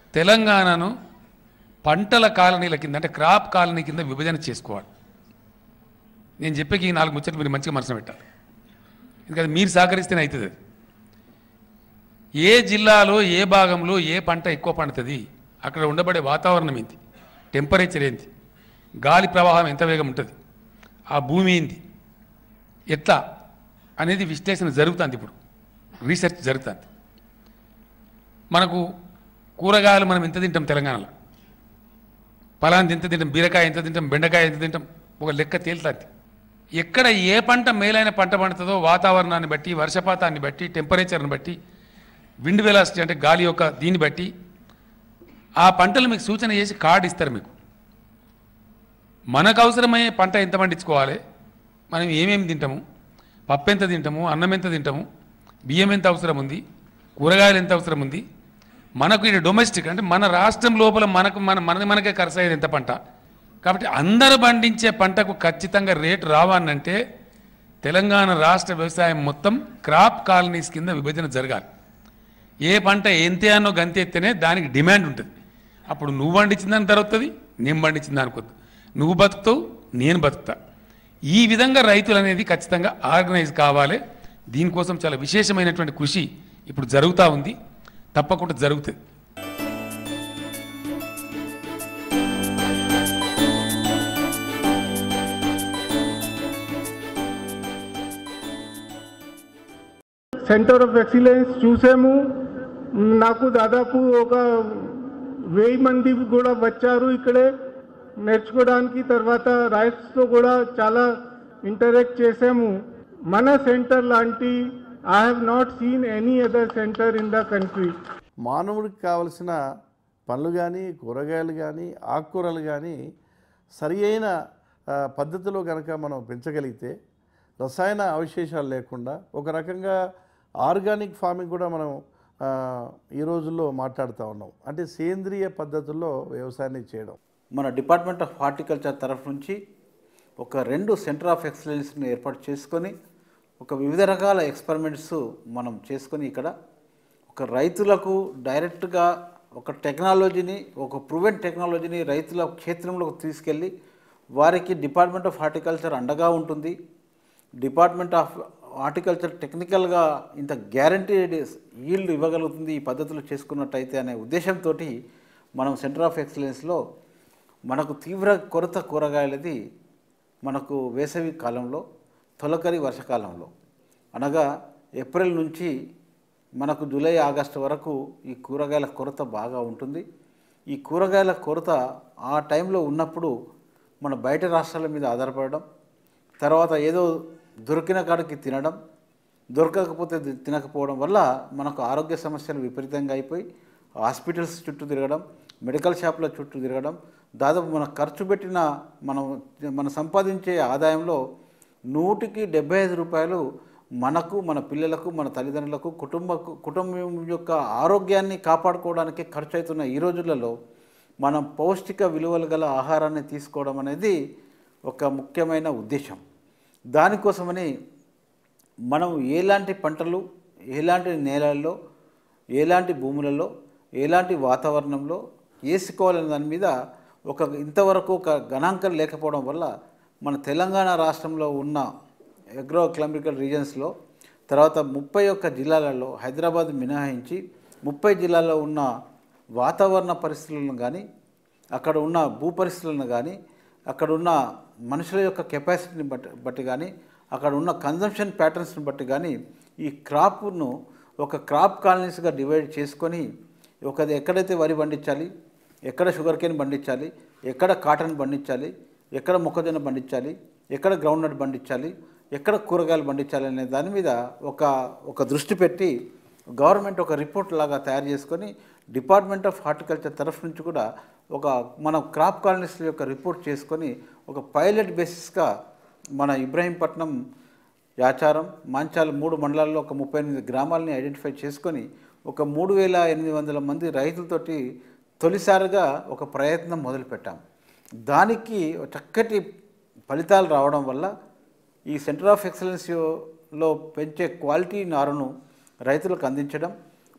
తెలంగాణను పంటల కాలనీల కింద అంటే క్రాప్ కాలనీ కింద విభజన చేసుకోవాలి నేను చెప్పేకి ఈ నాలుగు ముచ్చట్లు మీరు మంచిగా మనసులో పెట్టాలి ఎందుకంటే మీరు సహకరిస్తేనే అవుతుంది అది ఏ జిల్లాలో ఏ భాగంలో ఏ పంట ఎక్కువ పండుతుంది అక్కడ ఉండబడే వాతావరణం ఏంటి టెంపరేచర్ ఏంటి గాలి ప్రవాహం ఎంత వేగం ఉంటుంది ఆ భూమి ఏంటి ఎట్లా అనేది విశ్లేషణ జరుగుతుంది ఇప్పుడు రీసెర్చ్ జరుగుతుంది మనకు కూరగాయలు మనం ఎంత తింటాం తెలంగాణలో పలాంది ఎంత తింటాం బీరకాయ ఎంత తింటాం బెండకాయ ఎంత తింటాం ఒక లెక్క తేలుతుంది ఎక్కడ ఏ పంట మేలైన పంట పండుతుందో వాతావరణాన్ని బట్టి వర్షపాతాన్ని బట్టి టెంపరేచర్ని బట్టి విండ్ వెలాసిటీ అంటే గాలి యొక్క దీన్ని బట్టి ఆ పంటలు మీకు సూచన చేసి కార్డు ఇస్తారు మీకు మనకు అవసరమయ్యే పంట ఎంత పండించుకోవాలి మనం ఏమేమి తింటాము పప్పు ఎంత తింటాము అన్నం ఎంత తింటాము బియ్యం ఎంత అవసరం ఉంది కూరగాయలు ఎంత అవసరం ఉంది మనకు ఇది డొమెస్టిక్ అంటే మన రాష్ట్రం లోపల మనకు మన మనది మనకే ఖర్చు అయ్యేది ఎంత పంట కాబట్టి అందరు పండించే పంటకు ఖచ్చితంగా రేటు రావాలంటే తెలంగాణ రాష్ట్ర వ్యవసాయం మొత్తం క్రాప్ కాలనీస్ కింద విభజన జరగాలి ఏ పంట ఎంతే అన్నో గంతెత్తేనే దానికి డిమాండ్ ఉంటుంది అప్పుడు నువ్వు పండించిన దాని ధర వస్తుంది నేను పండించిన దానికి వద్దు నువ్వు బతుకుతావు నేను బతుకుతా ఈ విధంగా రైతులు అనేది ఖచ్చితంగా ఆర్గనైజ్ కావాలి దీనికోసం చాలా విశేషమైనటువంటి కృషి ఇప్పుడు జరుగుతూ ఉంది తప్పకుండా జరుగుతుంది సెంటర్ ఆఫ్ ఎక్సలెన్స్ చూసాము నాకు దాదాపు ఒక వెయ్యి మంది కూడా వచ్చారు ఇక్కడే నేర్చుకోవడానికి తర్వాత రైట్స్తో కూడా చాలా ఇంటరాక్ట్ చేసాము మన సెంటర్ లాంటి I have not seen any other centre in the country మానవుడికి కావలసిన పండ్లు కానీ కూరగాయలు కానీ ఆకుకూరలు కానీ సరి అయిన ఆ, పద్ధతిలో కనుక మనం పెంచగలిగితే రసాయన అవశేషాలు లేకుండా ఒక రకంగా ఆర్గానిక్ ఫార్మింగ్ కూడా మనం ఆ, ఈ రోజుల్లో మాట్లాడుతూ ఉన్నాం అంటే సేంద్రియ పద్ధతుల్లో వ్యవసాయాన్ని చేయడం మన డిపార్ట్మెంట్ ఆఫ్ హార్టికల్చర్ తరఫు నుంచి ఒక రెండు సెంటర్ ఆఫ్ ఎక్సలెన్స్ని ఏర్పాటు చేసుకొని ఒక వివిధ రకాల ఎక్స్పెరిమెంట్స్ మనం చేసుకొని ఇక్కడ ఒక రైతులకు డైరెక్ట్గా ఒక టెక్నాలజీని ఒక ప్రూవెన్ టెక్నాలజీని రైతుల క్షేత్రంలోకి తీసుకెళ్ళి వారికి డిపార్ట్మెంట్ ఆఫ్ హార్టికల్చర్ అండగా ఉంటుంది డిపార్ట్మెంట్ ఆఫ్ హార్టికల్చర్ టెక్నికల్గా ఇంత గ్యారంటీడ్ ఈల్డ్ ఇవ్వగలుగుతుంది ఈ పద్ధతులు చేసుకున్నట్టయితే అనే ఉద్దేశంతో మనం సెంటర్ ఆఫ్ ఎక్సలెన్స్లో మనకు తీవ్ర కొరత కూరగాయలది మనకు వేసవి కాలంలో తొలకరి వర్షకాలంలో అనగా ఏప్రిల్ నుంచి మనకు జూలై ఆగస్టు వరకు ఈ కూరగాయల కొరత బాగా ఉంటుంది ఈ కూరగాయల కొరత ఆ టైంలో ఉన్నప్పుడు మన బయట రాష్ట్రాల మీద ఆధారపడడం తర్వాత ఏదో దొరికిన కాడికి తినడం దొరకకపోతే ది- తినకపోవడం వల్ల మనకు ఆరోగ్య సమస్యలు విపరీతంగా అయిపోయి హాస్పిటల్స్ చుట్టూ తిరగడం మెడికల్ షాపుల చుట్టూ తిరగడం దాదాపు మన ఖర్చు పెట్టిన మనం మనం సంపాదించే ఆదాయంలో నూటికి డెబ్బై ఐదు రూపాయలు మనకు మన పిల్లలకు మన తల్లిదండ్రులకు కుటుంబ కుటుంబం యొక్క ఆరోగ్యాన్ని కాపాడుకోవడానికి ఖర్చు అవుతున్న ఈ రోజులలో మనం పౌష్టిక విలువలు గల ఆహారాన్ని తీసుకోవడం అనేది ఒక ముఖ్యమైన ఉద్దేశం దానికోసమని మనం ఎలాంటి పంటలు ఎలాంటి నేలల్లో ఎలాంటి భూములలో ఎలాంటి వాతావరణంలో వేసుకోవాలనే దాని మీద ఒక ఇంతవరకు ఒక గణాంకం లేకపోవడం వల్ల మన తెలంగాణ రాష్ట్రంలో ఉన్న అగ్రో క్లైమికల్ రీజన్స్లో తర్వాత ముప్పై ఒక్క జిల్లాలలో హైదరాబాద్ మినహాయించి ముప్పై జిల్లాల్లో ఉన్న వాతావరణ పరిస్థితులను కానీ అక్కడ ఉన్న భూ పరిస్థితులను కానీ అక్కడ ఉన్న మనుషుల యొక్క కెపాసిటీని బట్టి బట్టి కానీ అక్కడ ఉన్న కన్జంప్షన్ ప్యాటర్న్స్ని బట్టి కానీ ఈ క్రాప్ను ఒక క్రాప్ కాలనీస్గా డివైడ్ చేసుకొని ఒక ఎక్కడైతే వరి పండించాలి ఎక్కడ షుగర్ కేన్ పండించాలి ఎక్కడ కాటన్ పండించాలి ఎక్కడ మొక్కజొన్న పండించాలి ఎక్కడ గ్రౌండ్ నట్ పండించాలి ఎక్కడ కూరగాయలు పండించాలి అనే దాని మీద ఒక ఒక దృష్టి పెట్టి గవర్నమెంట్ ఒక రిపోర్ట్ లాగా తయారు చేసుకొని డిపార్ట్మెంట్ ఆఫ్ హార్టికల్చర్ తరఫు నుంచి కూడా ఒక మన క్రాప్ కాలనీస్ యొక్క రిపోర్ట్ చేసుకొని ఒక పైలట్ బేసిస్గా మన ఇబ్రాహీంపట్నం యాచారం మాంచాల మూడు మండలాల్లో ఒక ముప్పై ఎనిమిది గ్రామాలని ఐడెంటిఫై చేసుకొని ఒక మూడు వేల ఎనిమిది వందల మంది రైతులతోటి తొలిసారిగా ఒక ప్రయత్నం మొదలుపెట్టాం దానికి ఒక చక్కటి ఫలితాలు రావడం వల్ల ఈ సెంటర్ ఆఫ్ ఎక్సలెన్స్లో పెంచే క్వాలిటీ నారును రైతులకు అందించడం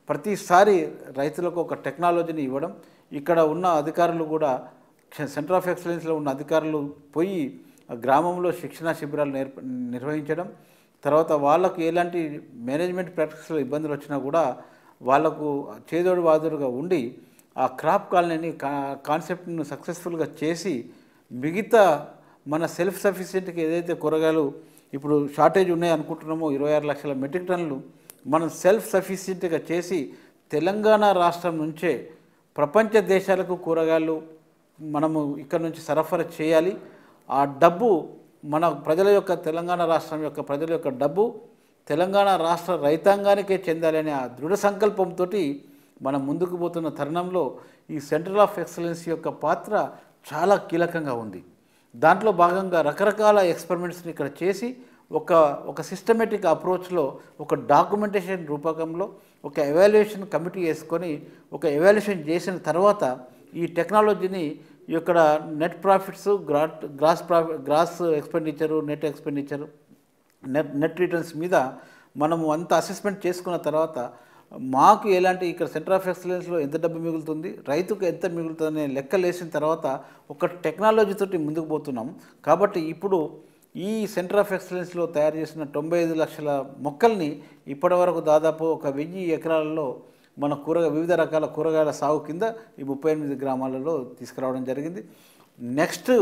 ప్రతిసారి రైతులకు ఒక టెక్నాలజీని ఇవ్వడం ఇక్కడ ఉన్న అధికారులు కూడా సెంటర్ ఆఫ్ ఎక్సలెన్స్లో ఉన్న అధికారులు పోయి ఆ గ్రామంలో శిక్షణా శిబిరాలు నేర్ప నిర్వహించడం తర్వాత వాళ్ళకు ఎలాంటి మేనేజ్మెంట్ ప్రాక్టీస్లో ఇబ్బందులు వచ్చినా కూడా వాళ్ళకు చేదోడు వాదుడుగా ఉండి ఆ క్రాప్ కాలనీని కా కాన్సెప్ట్ను సక్సెస్ఫుల్గా చేసి మిగతా మన సెల్ఫ్ సఫిషియెంట్కి ఏదైతే కూరగాయలు ఇప్పుడు షార్టేజ్ ఉన్నాయి అనుకుంటున్నామో ఇరవై ఆరు లక్షల మెట్రిక్ టన్నులు మనం సెల్ఫ్ సఫిషియెంట్గా చేసి తెలంగాణ రాష్ట్రం నుంచే ప్రపంచ దేశాలకు కూరగాయలు మనము ఇక్కడ నుంచి సరఫరా చేయాలి ఆ డబ్బు మన ప్రజల యొక్క తెలంగాణ రాష్ట్రం యొక్క ప్రజల యొక్క డబ్బు తెలంగాణ రాష్ట్ర రైతాంగానికే చెందాలనే ఆ దృఢ సంకల్పంతో మనం ముందుకు పోతున్న తరుణంలో ఈ సెంటర్ ఆఫ్ ఎక్సలెన్స్ యొక్క పాత్ర చాలా కీలకంగా ఉంది దాంట్లో భాగంగా రకరకాల ఎక్స్పెరిమెంట్స్ని ఇక్కడ చేసి ఒక ఒక సిస్టమేటిక్ అప్రోచ్లో ఒక డాక్యుమెంటేషన్ రూపకంలో ఒక ఎవాల్యుయేషన్ కమిటీ వేసుకొని ఒక ఎవాల్యుయేషన్ చేసిన తర్వాత ఈ టెక్నాలజీని ఇక్కడ నెట్ ప్రాఫిట్స్ గ్రా gross profit gross expenditure net expenditure net net returns మీద మనము అంత అసెస్మెంట్ చేసుకున్న తర్వాత మాకు ఎలాంటి ఇక్కడ సెంటర్ ఆఫ్ ఎక్సలెన్స్లో ఎంత డబ్బు మిగులుతుంది రైతుకు ఎంత మిగులుతుందనే లెక్కలు వేసిన తర్వాత ఒక టెక్నాలజీతోటి ముందుకు పోతున్నాం కాబట్టి ఇప్పుడు ఈ సెంటర్ ఆఫ్ ఎక్సలెన్స్లో తయారు చేసిన తొంభై ఐదు లక్షల మొక్కల్ని ఇప్పటివరకు దాదాపు ఒక వెయ్యి ఎకరాలలో మన కూరగాయ వివిధ రకాల కూరగాయల సాగు కింద ఈ ముప్పై ఎనిమిది గ్రామాలలో తీసుకురావడం జరిగింది నెక్స్ట్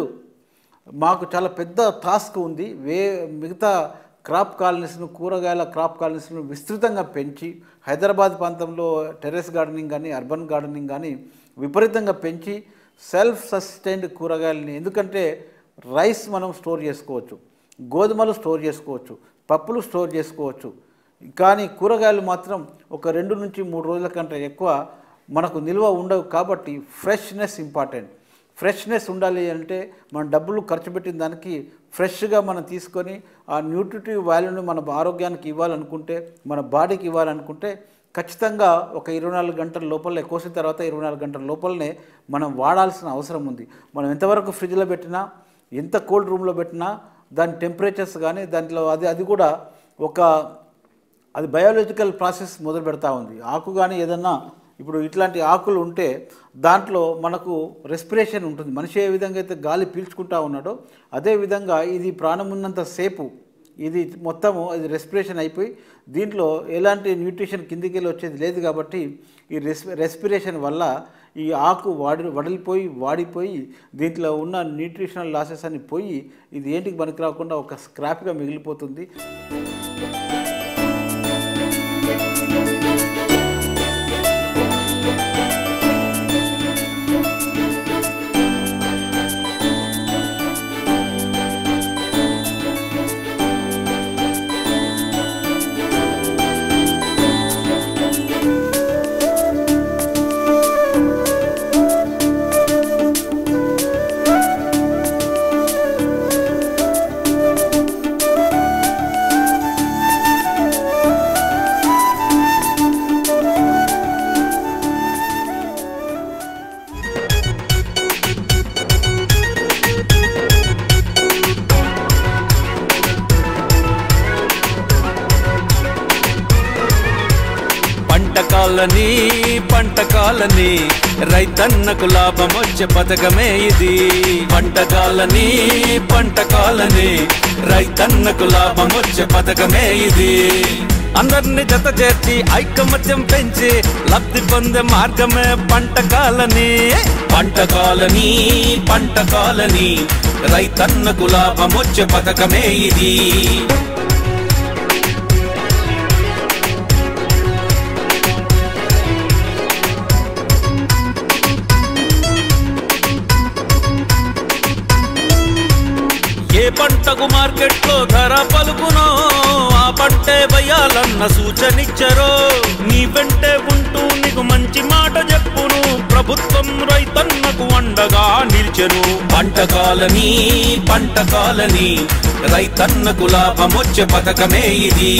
మాకు చాలా పెద్ద టాస్క్ ఉంది వే మిగతా క్రాప్ కాలనీస్ను కూరగాయల క్రాప్ కాలనీస్ను విస్తృతంగా పెంచి హైదరాబాద్ ప్రాంతంలో టెర్రస్ గార్డెనింగ్ కానీ అర్బన్ గార్డెనింగ్ కానీ విపరీతంగా పెంచి సెల్ఫ్ సస్టైన్డ్ కూరగాయలని ఎందుకంటే రైస్ మనం స్టోర్ చేసుకోవచ్చు గోధుమలు స్టోర్ చేసుకోవచ్చు పప్పులు స్టోర్ చేసుకోవచ్చు కానీ కూరగాయలు మాత్రం ఒక రెండు నుంచి మూడు రోజుల కంటే ఎక్కువ మనకు నిల్వ ఉండవు కాబట్టి ఫ్రెష్నెస్ ఇంపార్టెంట్ ఫ్రెష్నెస్ ఉండాలి అంటే మన డబ్బులు ఖర్చు పెట్టిన దానికి ఫ్రెష్గా మనం తీసుకొని ఆ న్యూట్రిటివ్ వాల్యూని మన ఆరోగ్యానికి ఇవ్వాలనుకుంటే మన బాడీకి ఇవ్వాలనుకుంటే ఖచ్చితంగా ఒక ఇరవై నాలుగు గంటల లోపలనే కోసిన తర్వాత ఇరవై నాలుగు గంటల లోపలనే మనం వాడాల్సిన అవసరం ఉంది మనం ఎంతవరకు ఫ్రిడ్జ్లో పెట్టినా ఎంత కోల్డ్ రూమ్లో పెట్టినా దాని టెంపరేచర్స్ కానీ దాంట్లో అది అది కూడా ఒక అది బయాలజికల్ ప్రాసెస్ మొదలు పెడతా ఉంది ఆకు కానీ ఏదన్నా ఇప్పుడు ఇట్లాంటి ఆకులు ఉంటే దాంట్లో మనకు రెస్పిరేషన్ ఉంటుంది మనిషి ఏ విధంగా అయితే గాలి పీల్చుకుంటా ఉన్నాడో అదే విధంగా ఇది ప్రాణం ఉన్నంత సేపు ఇది మొత్తము ఇది రెస్పిరేషన్ అయిపోయి దీంట్లో ఎలాంటి న్యూట్రిషన్ కిందికి వెళ్ళి వచ్చేది లేదు కాబట్టి ఈ రెస్ రెస్పిరేషన్ వల్ల ఈ ఆకు వాడి వడిలిపోయి వాడిపోయి దీంట్లో ఉన్న న్యూట్రిషనల్ లాసెస్ అని పోయి ఇది ఏంటికి పనికి రాకుండా ఒక స్క్రాప్గా మిగిలిపోతుంది పంట కాలని పంట కాలని రైతన్నకు లాభం వచ్చే పథకమే ఇది పంట కాలని పంట కాలని రైతన్నకు లాభం వచ్చే పథకమే ఇది అందరిని జత చేర్చి ఐకమత్యం పెంచి లబ్ధి పొందే మార్గమే పంట కాలని పంట కాలని పంట కాలని రైతన్నకు లాభం వచ్చే పథకమే ఇది ఏ పంటకు మార్కెట్లో ధర పలుకునో ఆ పంటే వేయాలన్న సూచనిచ్చరో నీ వెంటే ఉంటూ నీకు మంచి మాట చెప్పును ప్రభుత్వం రైతన్నకు అండగా నిల్చెను పంట కాలని పంట కాలని రైతన్నకు లాభమొచ్చే పథకమే ఇది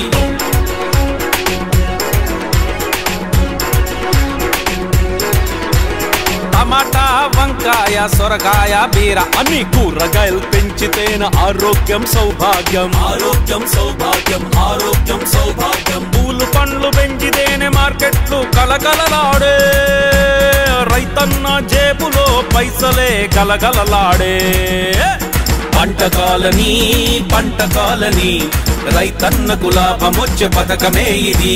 టమాటా వంకాయ సొరకాయ బీర అన్ని కూరగాయలు పెంచితేన ఆరోగ్యం సౌభాగ్యం ఆరోగ్యం సౌభాగ్యం ఆరోగ్యం సౌభాగ్యం పూలు పండ్లు పెంచితేనే మార్కెట్ మార్కెట్లు కలకలలాడే రైతన్న జేబులో పైసలే గలగలలాడే పంట కాలని పంట కాలని రైతన్నకు లాభమొచ్చే పథకమే ఇది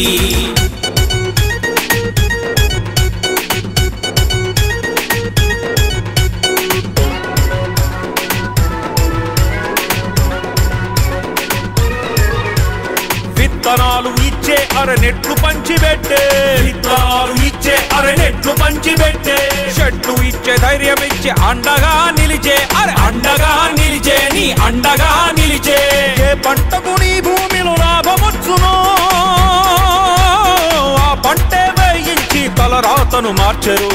విత్తనాలు ఇచ్చే అరనెట్లు పంచిపెట్టే విత్తనాలు ఇచ్చే అరనెట్లు పంచిపెట్టే షెడ్లు ఇచ్చే ధైర్యం ఇచ్చే అండగా నిలిచే అరే అండగా నిలిచే నీ అండగా నిలిచే ఏ పంటకు నీ భూమిలో లాభమొచ్చునో ఆ పంటే వేయించి తలరాతను మార్చెరు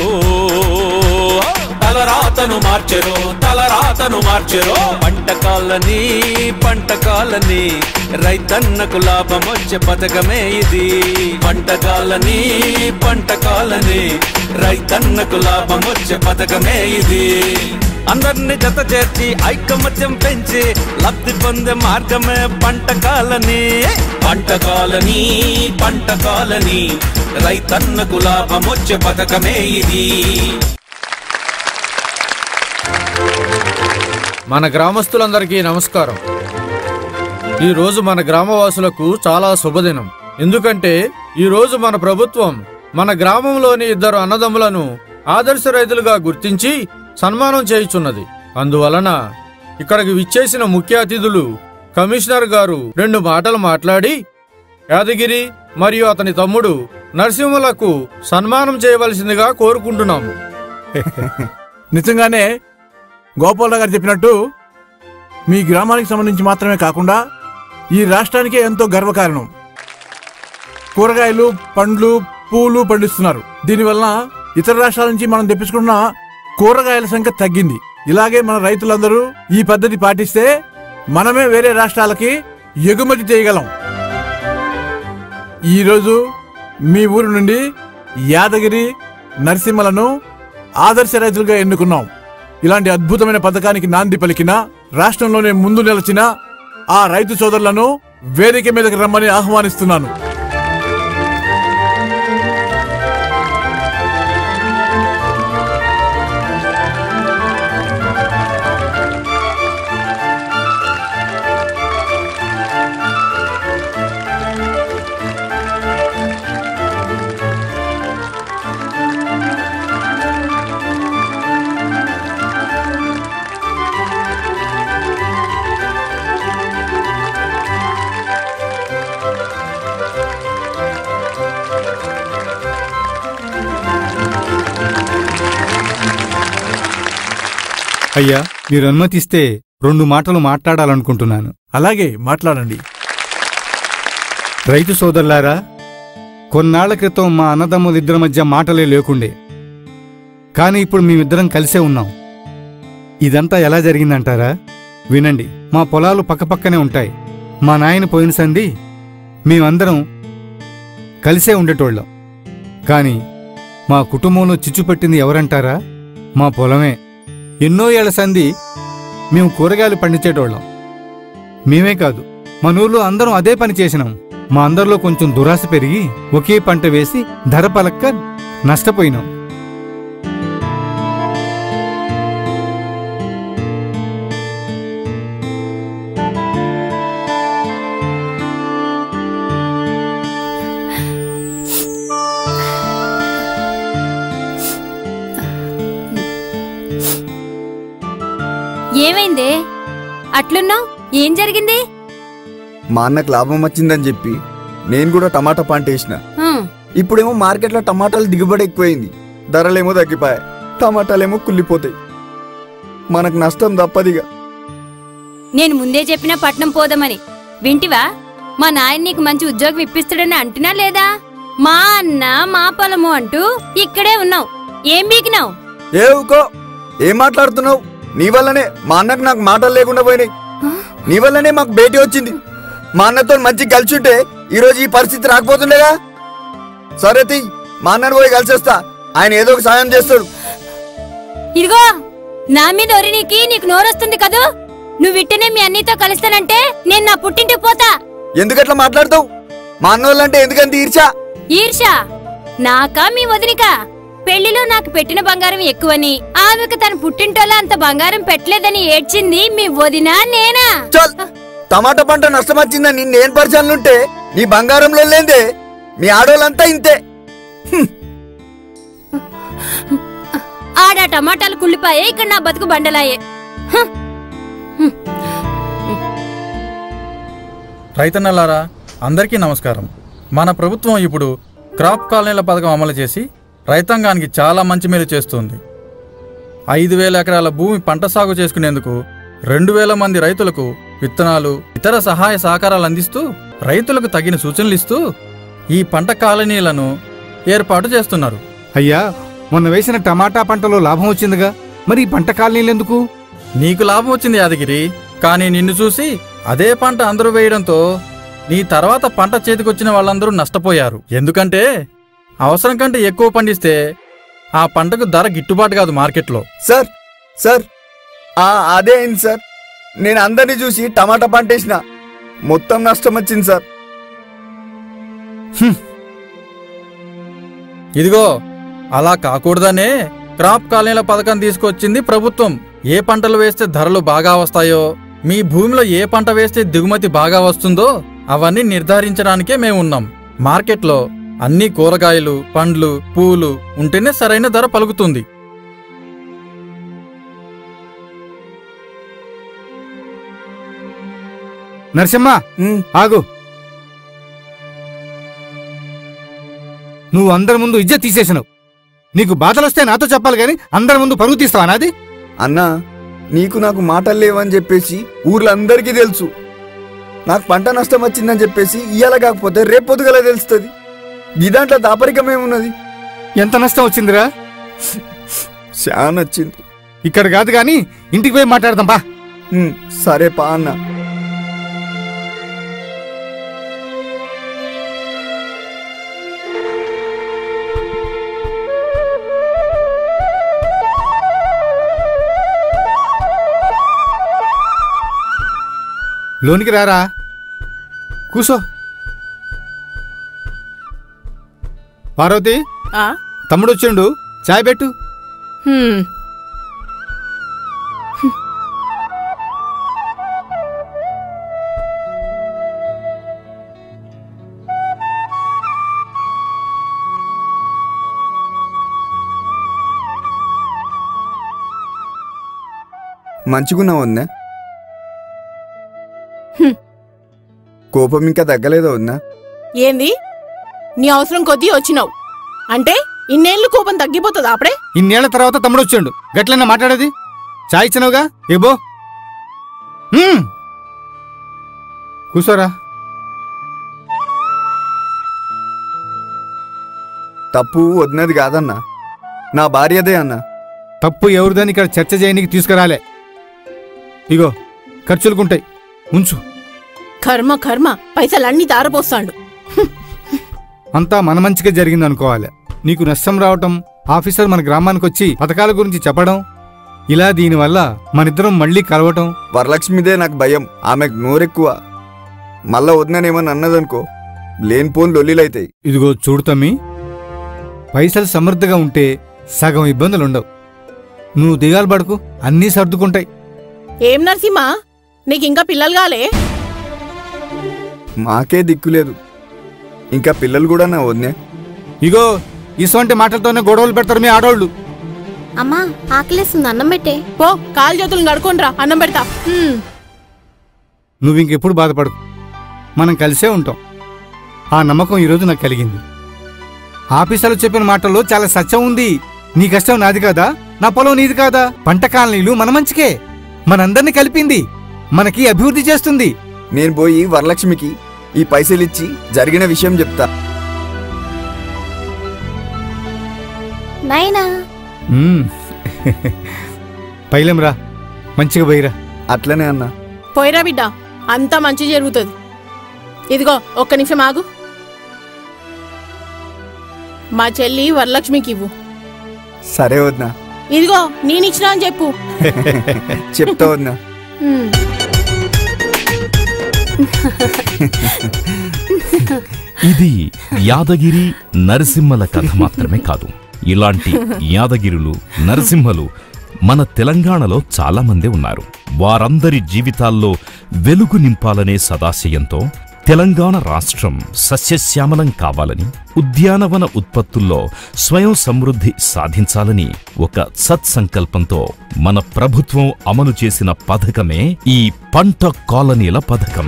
తలరాతను మార్చెరు తలరాతను మార్చెరు పంట కాలని పంట కాలని రైతన్నకు లాభం వచ్చే పథకమే ఇది పంట కాలని పంట కాలని రైతన్నకు లాభం వచ్చే పథకమే ఇది అందరిని జత చేర్చి ఐకమత్యం పెంచి లబ్ధి పొందే మార్గమే పంట కాలని పంట కాలని పంట కాలని రైతన్నకు లాభం వచ్చే పథకమే ఇది మన గ్రామస్తులందరికీ నమస్కారం ఈ రోజు మన గ్రామవాసులకు చాలా శుభదినం ఎందుకంటే ఈ రోజు మన ప్రభుత్వం మన గ్రామంలోని ఇద్దరు అన్నదమ్ములను ఆదర్శ రైతులుగా గుర్తించి సన్మానం చేయుచున్నది అందువలన ఇక్కడికి విచ్చేసిన ముఖ్య అతిథులు కమిషనర్ గారు రెండు మాటలు మాట్లాడి యాదగిరి మరియు అతని తమ్ముడు నరసింహులకు సన్మానం చేయవలసిందిగా కోరుకుంటున్నాము నిజంగానే గోపాలరావు గారు చెప్పినట్టు మీ గ్రామానికి సంబంధించి మాత్రమే కాకుండా ఈ రాష్ట్రానికే ఎంతో గర్వకారణం కూరగాయలు పండ్లు పూలు పండిస్తున్నారు దీనివల్ల ఇతర రాష్ట్రాల నుంచి మనం తెప్పించుకున్న కూరగాయల సంఖ్య తగ్గింది ఇలాగే మన రైతులందరూ ఈ పద్ధతి పాటిస్తే మనమే వేరే రాష్ట్రాలకి ఎగుమతి చేయగలం ఈరోజు మీ ఊరు నుండి యాదగిరి నరసింహలను ఆదర్శ రైతులుగా ఎన్నుకున్నాం ఇలాంటి అద్భుతమైన పథకానికి నాంది పలికిన రాష్ట్రంలోనే ముందు నిలిచిన ఆ రైతు సోదరులను వేదిక మీదకి రమ్మని ఆహ్వానిస్తున్నాను అయ్యా మీరు అనుమతిస్తే రెండు మాటలు మాట్లాడాలనుకుంటున్నాను అలాగే మాట్లాడండి రైతు సోదరులారా కొన్నాళ్ల క్రితం మా అన్నదమ్ములిద్దరి మధ్య మాటలే లేకుండే కానీ ఇప్పుడు మేమిద్దరం కలిసే ఉన్నాం ఇదంతా ఎలా జరిగిందంటారా వినండి మా పొలాలు పక్కపక్కనే ఉంటాయి మా నాయన పోయిన సంది మేమందరం కలిసే ఉండేటోళ్ళం కానీ మా కుటుంబంలో చిచ్చు పెట్టింది ఎవరంటారా మా పొలమే ఎన్నో ఏళ్ల సంధి మేము కూరగాయలు పండించేటోళ్ళం మేమే కాదు మన ఊర్లో అందరం అదే పని చేసినాం మా అందరిలో కొంచెం దురాశ పెరిగి ఒకే పంట వేసి ధర పలక్క నష్టపోయినాం ఏమైందే అట్లున్నావు ఏం జరిగింది మా అన్నకు లాభం వచ్చిందని చెప్పి నేను కూడా టమాటా పంట వేసిన హ్మ్, ఇప్పుడేమో మార్కెట్లో టమాటాలు దిగుబడి ఎక్కువైంది ధరలేమో తగ్గిపోయాయి టమాటాలేమో కుళ్ళిపోతాయి మనకు నష్టం తప్పదిగా నేను ముందే చెప్పిన పట్నం పోదామని వింటివా మా నాయన నీకు మంచి ఉద్యోగం ఇప్పిస్తాడని అంటున్నా లేదా మా అన్న మా పొలము అంటూ ఇక్కడే ఉన్నావు ఏం బీకినావు ఏ ఊకో ఏం మాట్లాడుతున్నావు నీ వల్లనే మా అన్నకు నాకు మాటలు లేకుండా పోయినాయి నీ వల్లనే మాకు భేటీ వచ్చింది మా అన్నతో మంచి కలిసి ఉంటే ఈరోజు ఈ పరిస్థితి రాకపోతుండేగా సరే తీ మా అన్నను పోయి కలిసేస్తా ఆయన ఏదో ఒక సాయం చేస్తాడు ఇదిగో నా మీద ఒరినికి నీకు నోరొస్తుంది కదూ నువ్వు ఇట్టనే మీ అన్నితో కలుస్తానంటే నేను నా పుట్టింటికి పోతా ఎందుకట్లా మాట్లాడతావు మా అన్న వాళ్ళంటే ఎందుకంత ఈర్చా ఈర్షా నాకా మీ వదినికా పెళ్లిలో నాకు పెట్టిన బంగారం ఎక్కువని ఆమెకు తన పుట్టింటోలా అంత బంగారం పెట్టలేదని ఏడ్చింది మీ వదినా నేనా చల్ టమాటా పంట నష్టం వచ్చిందని నేను పరిచయాలుంటే నీ బంగారంలో లేదే మీ ఆడోళ్ళంతా ఇంతే ఆడ టమాటాలు కుళ్ళిపాయే ఇక్కడ నా బతుకు బండలాయే హ! రైతన్నలారా అందరికీ నమస్కారం మన ప్రభుత్వం ఇప్పుడు క్రాప్ కాలనీల పథకం అమలు చేసి రైతాంగానికి చాలా మంచి మేలు చేస్తుంది ఐదు వేల ఎకరాల భూమి పంట సాగు చేసుకునేందుకు రెండు వేల మంది రైతులకు విత్తనాలు ఇతర సహాయ సహకారాలు అందిస్తూ రైతులకు తగిన సూచనలు ఇస్తూ ఈ పంట కాలనీలను ఏర్పాటు చేస్తున్నారు అయ్యా మొన్న వేసిన టమాటా పంటలో లాభం వచ్చిందిగా మరి ఈ పంట కాలనీలు ఎందుకు నీకు లాభం వచ్చింది యాదగిరి కానీ నిన్ను చూసి అదే పంట అందరూ వేయడంతో నీ తర్వాత పంట చేతికొచ్చిన వాళ్ళందరూ నష్టపోయారు ఎందుకంటే అవసరం కంటే ఎక్కువ పండిస్తే ఆ పంటకు ధర గిట్టుబాటు కాదు మార్కెట్లో సార్ సార్ ఆ అదే అయింది సార్ నేను అందరినీ చూసి టమాటా పంట వేసిన మొత్తం నష్టం వచ్చింది సార్ ఇదిగో అలా కాకూడదనే క్రాప్ కాలనీల పథకం తీసుకొచ్చింది ప్రభుత్వం ఏ పంటలు వేస్తే ధరలు బాగా వస్తాయో మీ భూమిలో ఏ పంట వేస్తే దిగుమతి బాగా వస్తుందో అవన్నీ నిర్ధారించడానికే మేమున్నాం మార్కెట్లో అన్ని కూరగాయలు పండ్లు పూలు ఉంటేనే సరైన ధర పలుకుతుంది నరసింహ ఆగు నువ్వు అందరి ముందు ఇజ్జత్ తీసేసినావు నీకు బాధలొస్తే నాతో చెప్పాలి కానీ అందరి ముందు పరుగు తీస్తావా నాది అన్నా నీకు నాకు మాటలు లేవని చెప్పేసి ఊర్లో అందరికీ తెలుసు నాకు పంట నష్టం వచ్చిందని చెప్పేసి ఇయ్యాల కాకపోతే రేపు పొద్దుగల తెలుస్తుంది ఈ దాంట్లో దాపరికమేమున్నది ఎంత నష్టం వచ్చిందిరా చాలా వచ్చింది ఇక్కడ కాదు కానీ ఇంటికి పోయి మాట్లాడదాం బా ఉమ్, సరే పా అన్న లోనికి రారా కూసో పార్వతి ఆ తమ్ముడు వచ్చిండు చాయ్ పెట్టు హ్మ్. మంచిగున్నావు వద్దా హ్మ్. కోపం ఇంకా తగ్గలేదా వద్దా ఏంది నీ అవసరం కొద్దీ వచ్చినావు అంటే ఇన్నేళ్ళు కోపం తగ్గిపోతుందా అప్పుడే ఇన్నేళ్ల తర్వాత తమ్ముడు వచ్చిండు గట్లన్నా మాట్లాడేది చాయ్ ఇచ్చినావుగా ఏబో హ్మ్. కూసోరా తప్పు వదినది కాదన్నా నా భార్యదే అన్నా తప్పు ఎవరిదని ఇక్కడ చర్చ చేయడానికి తీసుకురాలే ఇగో ఖర్చులుకుంటాయి ఉంచు కర్మ కర్మ పైసలన్నీ దారపోస్తాండు అంతా మన మంచిగా జరిగింది అనుకోవాలి నీకు నష్టం రావటం ఆఫీసర్ మన గ్రామానికి వచ్చి పథకాల గురించి చెప్పడం ఇలా దీనివల్ల మనిద్దరం మళ్ళీ కలవటం వరలక్ష్మిదే నాకు భయం ఆమెకు నోరెక్కువ మళ్ళా వదిననేమని అన్నదనుకో లేనిపోని లొల్లిలైతాయి ఇదిగో చూడు తమ్మి పైసలు సమృద్ధిగా ఉంటే సగం ఇబ్బందులు ఉండవు నువ్వు దిగాలు పడకు అన్నీ సర్దుకుంటాయి ఏం నరసింహ నీకు ఇంకా పిల్లలు కాలే మాకే దిక్కులేదు ఇంకా పిల్లలు కూడా నా వదినే ఇగో ఇటువంటి మాటలతోనే గొడవలు పెడతారు మీ ఆడోళ్ళు అమ్మా ఆకలేస్తుంది అన్నం పెట్టే పో కాలు చేతులు కడుకోనరా అన్నం పెడతా హ్మ్. నువ్వు ఇంకెప్పుడు బాధపడకు మనం కలిసే ఉంటాం ఆ నమ్మకం ఈరోజు నాకు కలిగింది ఆఫీసర్లు చెప్పిన మాటల్లో చాలా సత్యం ఉంది నీ కష్టం నాది కాదా నా పొలం నీది కాదా పంట కాలనీలు మన మంచికే మనందరినీ కలిపింది మనకి అభివృద్ధి చేస్తుంది నేను పోయి వరలక్ష్మికి ఈ పైసలు ఇచ్చి జరిగిన విషయం చెప్తా నాయనా మ్మ్. పైలంరా మంచిగా పోయిరా అట్లనే అన్నా పోయిరా బిడ్డ అంతా మంచి జరుగుతుంది ఇదిగో ఒక్క నిమిషం ఆగు మా చెల్లి వరలక్ష్మికి ఇవ్వు సరే వదినా ఇదిగో నేనిచ్చినా అని చెప్పు చెప్తా వదినా హ్మ్. ఇది యాదగిరి నరసింహల కథ మాత్రమే కాదు ఇలాంటి యాదగిరులు నరసింహలు మన తెలంగాణలో చాలా మంది ఉన్నారు వారందరి జీవితాల్లో వెలుగు నింపాలనే సదాశయంతో తెలంగాణ రాష్ట్రం సస్యశ్యామలం కావాలని ఉద్యానవన ఉత్పత్తుల్లో స్వయం సమృద్ధి సాధించాలని ఒక సత్సంకల్పంతో మన ప్రభుత్వం అమలు చేసిన పథకమే ఈ పంట కాలనీల పథకం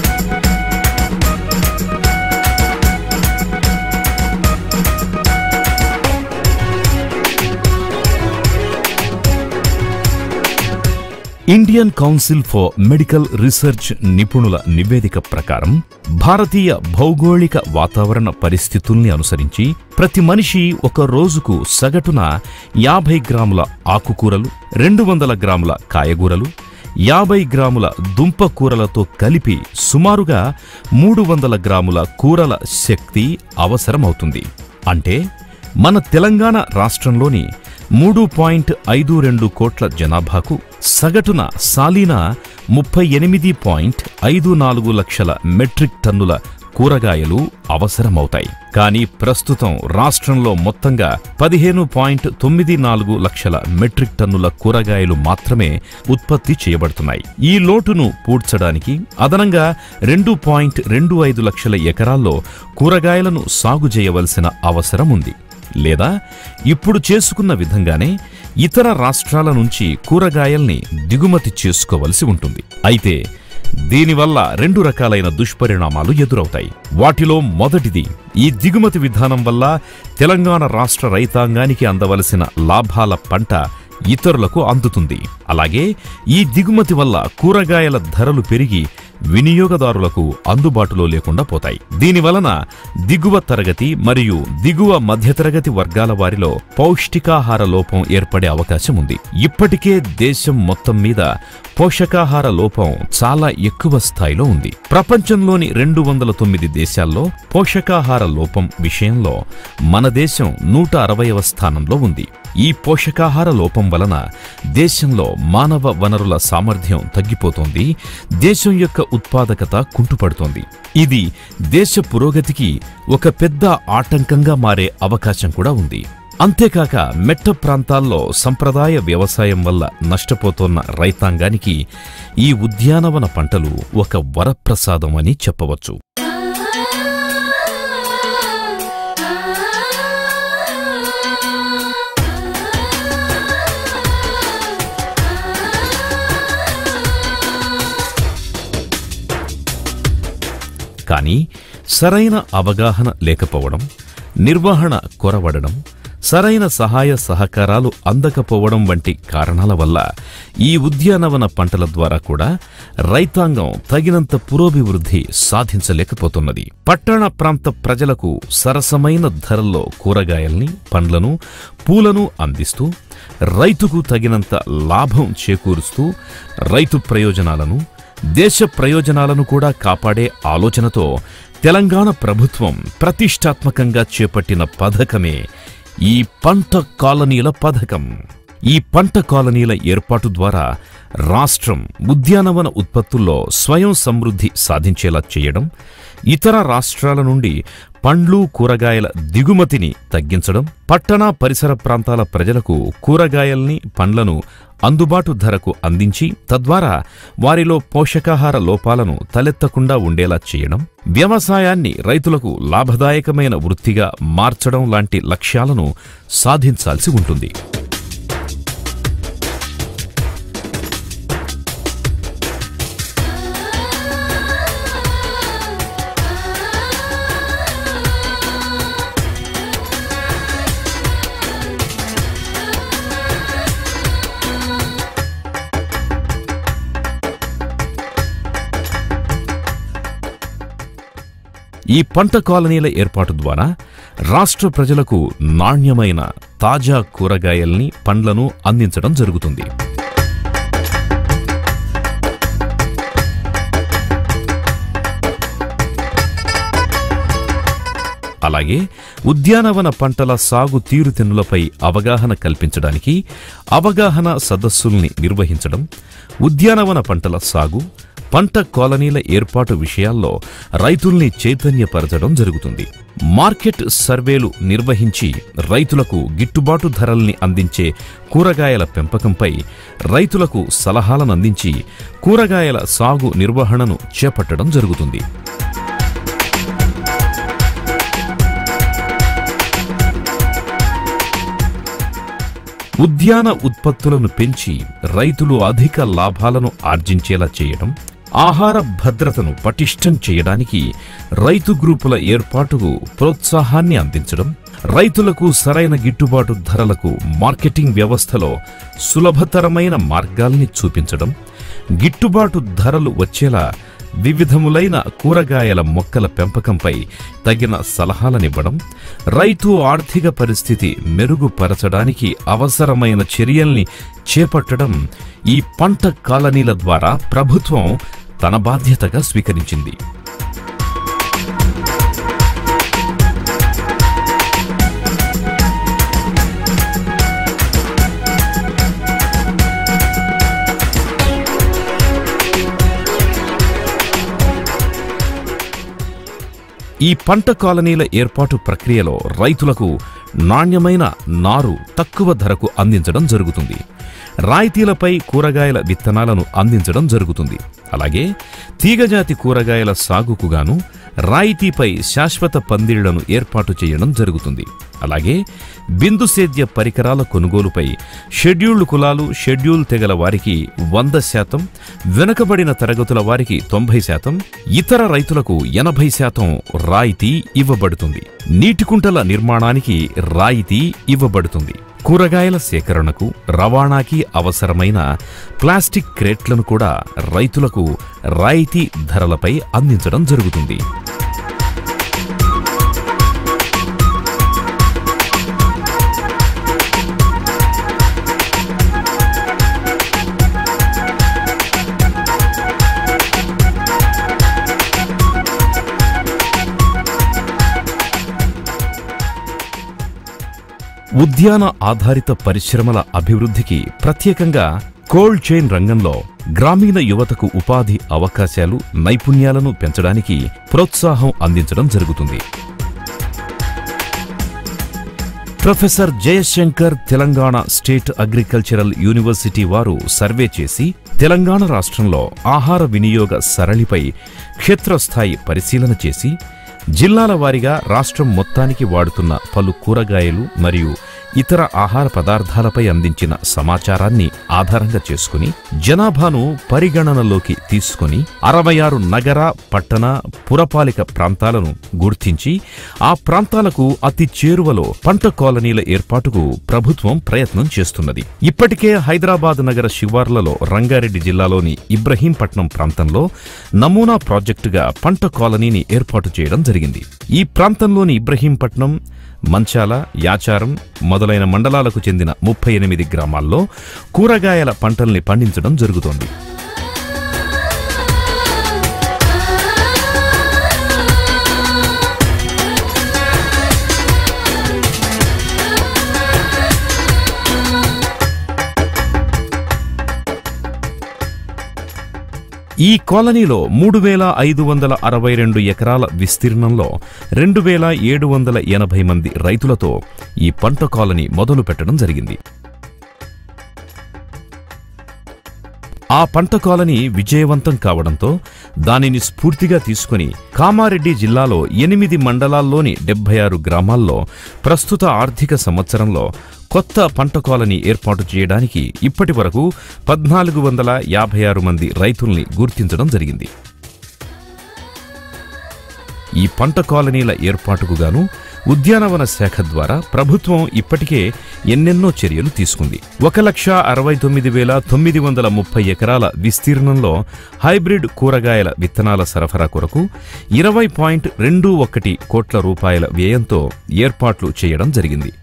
Indian council for medical research నిపుణుల నివేదిక ప్రకారం భారతీయ భౌగోళిక వాతావరణ పరిస్థితుల్ని అనుసరించి ప్రతి మనిషి ఒక రోజుకు సగటున యాభై గ్రాముల ఆకుకూరలు రెండు వందల గ్రాముల కాయగూరలు యాభై గ్రాముల దుంప కూరలతో కలిపి సుమారుగా మూడు వందల గ్రాముల కూరల శక్తి అవసరమవుతుంది అంటే మన తెలంగాణ రాష్ట్రంలోని మూడు పాయింట్ ఐదు రెండు కోట్ల జనాభాకు సగటున సాలీన ముప్పై ఎనిమిది పాయింట్ ఐదు నాలుగు లక్షల మెట్రిక్ టన్నుల కూరగాయలు అవసరమవుతాయి కానీ ప్రస్తుతం రాష్ట్రంలో మొత్తంగా పదిహేను పాయింట్ తొమ్మిది నాలుగు లక్షల మెట్రిక్ టన్నుల కూరగాయలు మాత్రమే ఉత్పత్తి చేయబడుతున్నాయి ఈ లోటును పూడ్చడానికి అదనంగా రెండు పాయింట్ రెండు ఐదు లక్షల ఎకరాల్లో కూరగాయలను సాగు చేయవలసిన అవసరం ఉంది లేదా ఇప్పుడు చేసుకున్న విధంగానే ఇతర రాష్ట్రాల నుంచి కూరగాయల్ని దిగుమతి చేసుకోవలసి ఉంటుంది అయితే దీనివల్ల రెండు రకాలైన దుష్పరిణామాలు ఎదురవుతాయి వాటిలో మొదటిది ఈ దిగుమతి విధానం వల్ల తెలంగాణ రాష్ట్ర రైతాంగానికి అందవలసిన లాభాల పంట ఇతరులకు అందుతుంది అలాగే ఈ దిగుమతి వల్ల కూరగాయల ధరలు పెరిగి వినియోగదారులకు అందుబాటులో లేకుండా పోతాయి దీనివలన దిగువ తరగతి మరియు దిగువ మధ్యతరగతి వర్గాల వారిలో పౌష్టికాహార లోపం ఏర్పడే అవకాశం ఉంది ఇప్పటికే దేశం మొత్తం మీద పోషకాహార లోపం చాలా ఎక్కువ స్థాయిలో ఉంది ప్రపంచంలోని రెండు వందల తొమ్మిది దేశాల్లో పోషకాహార లోపం విషయంలో మన దేశం నూట అరవైవ స్థానంలో ఉంది ఈ పోషకాహార లోపం వలన దేశంలో మానవ వనరుల సామర్థ్యం తగ్గిపోతోంది దేశం యొక్క ఉత్పాదకత కుంటుపడుతోంది ఇది దేశ పురోగతికి ఒక పెద్ద ఆటంకంగా మారే అవకాశం కూడా ఉంది అంతేకాక మెట్ట ప్రాంతాల్లో సంప్రదాయ వ్యవసాయం వల్ల నష్టపోతోన్న రైతాంగానికి ఈ ఉద్యానవన పంటలు ఒక వరప్రసాదం అని చెప్పవచ్చు కానీ సరైన అవగాహన లేకపోవడం నిర్వహణ కొరవడడం సరైన సహాయ సహకారాలు అందకపోవడం వంటి కారణాల వల్ల ఈ ఉద్యానవన పంటల ద్వారా కూడా రైతాంగం తగినంత పురోభివృద్ధి సాధించలేకపోతున్నది పట్టణ ప్రాంత ప్రజలకు సరసమైన ధరల్లో కూరగాయల్ని పండ్లను పూలను అందిస్తూ రైతుకు తగినంత లాభం చేకూరుస్తూ రైతు ప్రయోజనాలను దేశ ప్రయోజనాలను కూడా కాపాడే ఆలోచనతో తెలంగాణ ప్రభుత్వం ప్రతిష్టాత్మకంగా చేపట్టిన పథకమే ఈ పంట కాలనీల పథకం ఈ పంట కాలనీల ఏర్పాటు ద్వారా రాష్ట్రం ఉద్యానవన ఉత్పత్తుల్లో స్వయం సమృద్ధి సాధించేలా చేయడం ఇతర రాష్ట్రాల నుండి పండ్లు కూరగాయల దిగుమతిని తగ్గించడం పట్టణ పరిసర ప్రాంతాల ప్రజలకు కూరగాయల్ని పండ్లను అందుబాటు ధరకు అందించి తద్వారా వారిలో పోషకాహార లోపాలను తలెత్తకుండా ఉండేలా చేయడం వ్యవసాయాన్ని రైతులకు లాభదాయకమైన వృత్తిగా మార్చడం లాంటి లక్ష్యాలను సాధించాల్సి ఉంటుంది ఈ పంట కాలనీల ఏర్పాటు ద్వారా రాష్ట్ర ప్రజలకు నాణ్యమైన తాజా కూరగాయల్ని పండ్లను అందించడం జరుగుతుంది అలాగే ఉద్యానవన పంటల సాగు తీరుతెన్నులపై అవగాహన కల్పించడానికి అవగాహన సదస్సుల్ని నిర్వహించడం ఉద్యానవన పంటల సాగు పంట కాలనీల ఏర్పాటు విషయాల్లో రైతుల్ని చైతన్యపరచడం జరుగుతుంది మార్కెట్ సర్వేలు నిర్వహించి రైతులకు గిట్టుబాటు ధరల్ని అందించే కూరగాయల పెంపకంపై రైతులకు సలహాలను అందించి కూరగాయల సాగు నిర్వహణను చేపట్టడం జరుగుతుంది ఉద్యాన ఉత్పత్తులను పెంచి రైతులు అధిక లాభాలను ఆర్జించేలా చేయడం ఆహార భద్రతను పటిష్టం చేయడానికి రైతు గ్రూపుల ఏర్పాటుకు ప్రోత్సాహాన్ని అందించడం రైతులకు సరైన గిట్టుబాటు ధరలకు మార్కెటింగ్ వ్యవస్థలో సులభతరమైన మార్గాల్ని చూపించడం గిట్టుబాటు ధరలు వచ్చేలా వివిధములైన కూరగాయల మొక్కల పెంపకంపై తగిన సలహాలనివ్వడం రైతు ఆర్థిక పరిస్థితి మెరుగుపరచడానికి అవసరమైన చర్యల్ని చేపట్టడం ఈ పంట కాలనీల ద్వారా ప్రభుత్వం తన బాధ్యతగా స్వీకరించింది ఈ పంట కాలనీల ఏర్పాటు ప్రక్రియలో రైతులకు నాణ్యమైన నారు తక్కువ ధరకు అందించడం జరుగుతుంది రాయితీలపై కూరగాయల విత్తనాలను అందించడం జరుగుతుంది అలాగే తీగజాతి కూరగాయల సాగుకు గాను రాయితీపై శాశ్వత పందిళ్లను ఏర్పాటు చేయడం జరుగుతుంది అలాగే బిందు సేద్య పరికరాల కొనుగోలుపై షెడ్యూల్డ్ కులాలు షెడ్యూల్ తెగల వారికి వంద శాతం వెనుకబడిన తరగతుల వారికి తొంభై శాతం ఇతర రైతులకు ఎనభై శాతం రాయితీ ఇవ్వబడుతుంది నీటికుంటల నిర్మాణానికి రాయితీ ఇవ్వబడుతుంది కూరగాయల సేకరణకు రవాణాకి అవసరమైన ప్లాస్టిక్ క్రేట్లను కూడా రైతులకు రాయితీ ధరలపై అందించడం జరుగుతుంది ఉద్యాన ఆధారిత పరిశ్రమల అభివృద్ధికి ప్రత్యేకంగా కోల్డ్ చైన్ రంగంలో గ్రామీణ యువతకు ఉపాధి అవకాశాలు నైపుణ్యాలను పెంచడానికి ప్రోత్సాహం అందించడం జరుగుతుంది professor Jayashankar Telangana state agricultural university వారు సర్వే చేసి తెలంగాణ రాష్ట్రంలో ఆహార వినియోగ సరళిపై క్షేత్రస్థాయి పరిశీలన చేసి జిల్లాల వారీగా రాష్ట్రం మొత్తానికి వాడుతున్న పలు కూరగాయలు మరియు ఇతర ఆహార పదార్థాలపై అందించిన సమాచారాన్ని ఆధారంగా చేసుకుని జనాభాను పరిగణనలోకి తీసుకుని అరవై ఆరు నగర పట్టణ పురపాలిక ప్రాంతాలను గుర్తించి ఆ ప్రాంతాలకు అతి చేరువలో పంట కాలనీల ఏర్పాటుకు ప్రభుత్వం ప్రయత్నం చేస్తున్నది ఇప్పటికే హైదరాబాద్ నగర శివార్లలో రంగారెడ్డి జిల్లాలోని ఇబ్రహీంపట్నం ప్రాంతంలో నమూనా ప్రాజెక్టుగా పంట కాలనీని ఏర్పాటు చేయడం జరిగింది ఈ ప్రాంతంలోని ఇబ్రహీంపట్నం మంచాల యాచారం మొదలైన మండలాలకు చెందిన ముప్పై ఎనిమిది గ్రామాల్లో కూరగాయల పంటల్ని పండించడం జరుగుతోంది ఈ కాలనీలో మూడు వేల ఐదు వందల అరవై రెండు ఎకరాల విస్తీర్ణంలో రెండు వేల ఏడు వందల ఎనభై మంది రైతులతో ఈ పంట కాలనీ మొదలు పెట్టడం జరిగింది ఆ పంట కాలనీ విజయవంతం కావడంతో దానిని స్ఫూర్తిగా తీసుకుని కామారెడ్డి జిల్లాలో ఎనిమిది మండలాల్లోని డెబ్బై ఆరు గ్రామాల్లో ప్రస్తుత ఆర్థిక సంవత్సరంలో కొత్త పంట కాలనీ ఏర్పాటు చేయడానికి ఇప్పటి వరకు పద్నాలుగు వందల యాభై ఆరు మంది రైతుల్ని గుర్తించడం జరిగింది ఈ పంట కాలనీల ఏర్పాటుకు గాను ఉద్యానవన శాఖ ద్వారా ప్రభుత్వం ఇప్పటికే ఎన్నెన్నో చర్యలు తీసుకుంది ఒక లక్ష అరవై తొమ్మిది వేల తొమ్మిది వందల ముప్పై ఎకరాల విస్తీర్ణంలో హైబ్రిడ్ కూరగాయల విత్తనాల సరఫరా కొరకు ఇరవై పాయింట్ రెండు ఒకటి కోట్ల రూపాయల వ్యయంతో ఏర్పాట్లు చేయడం జరిగింది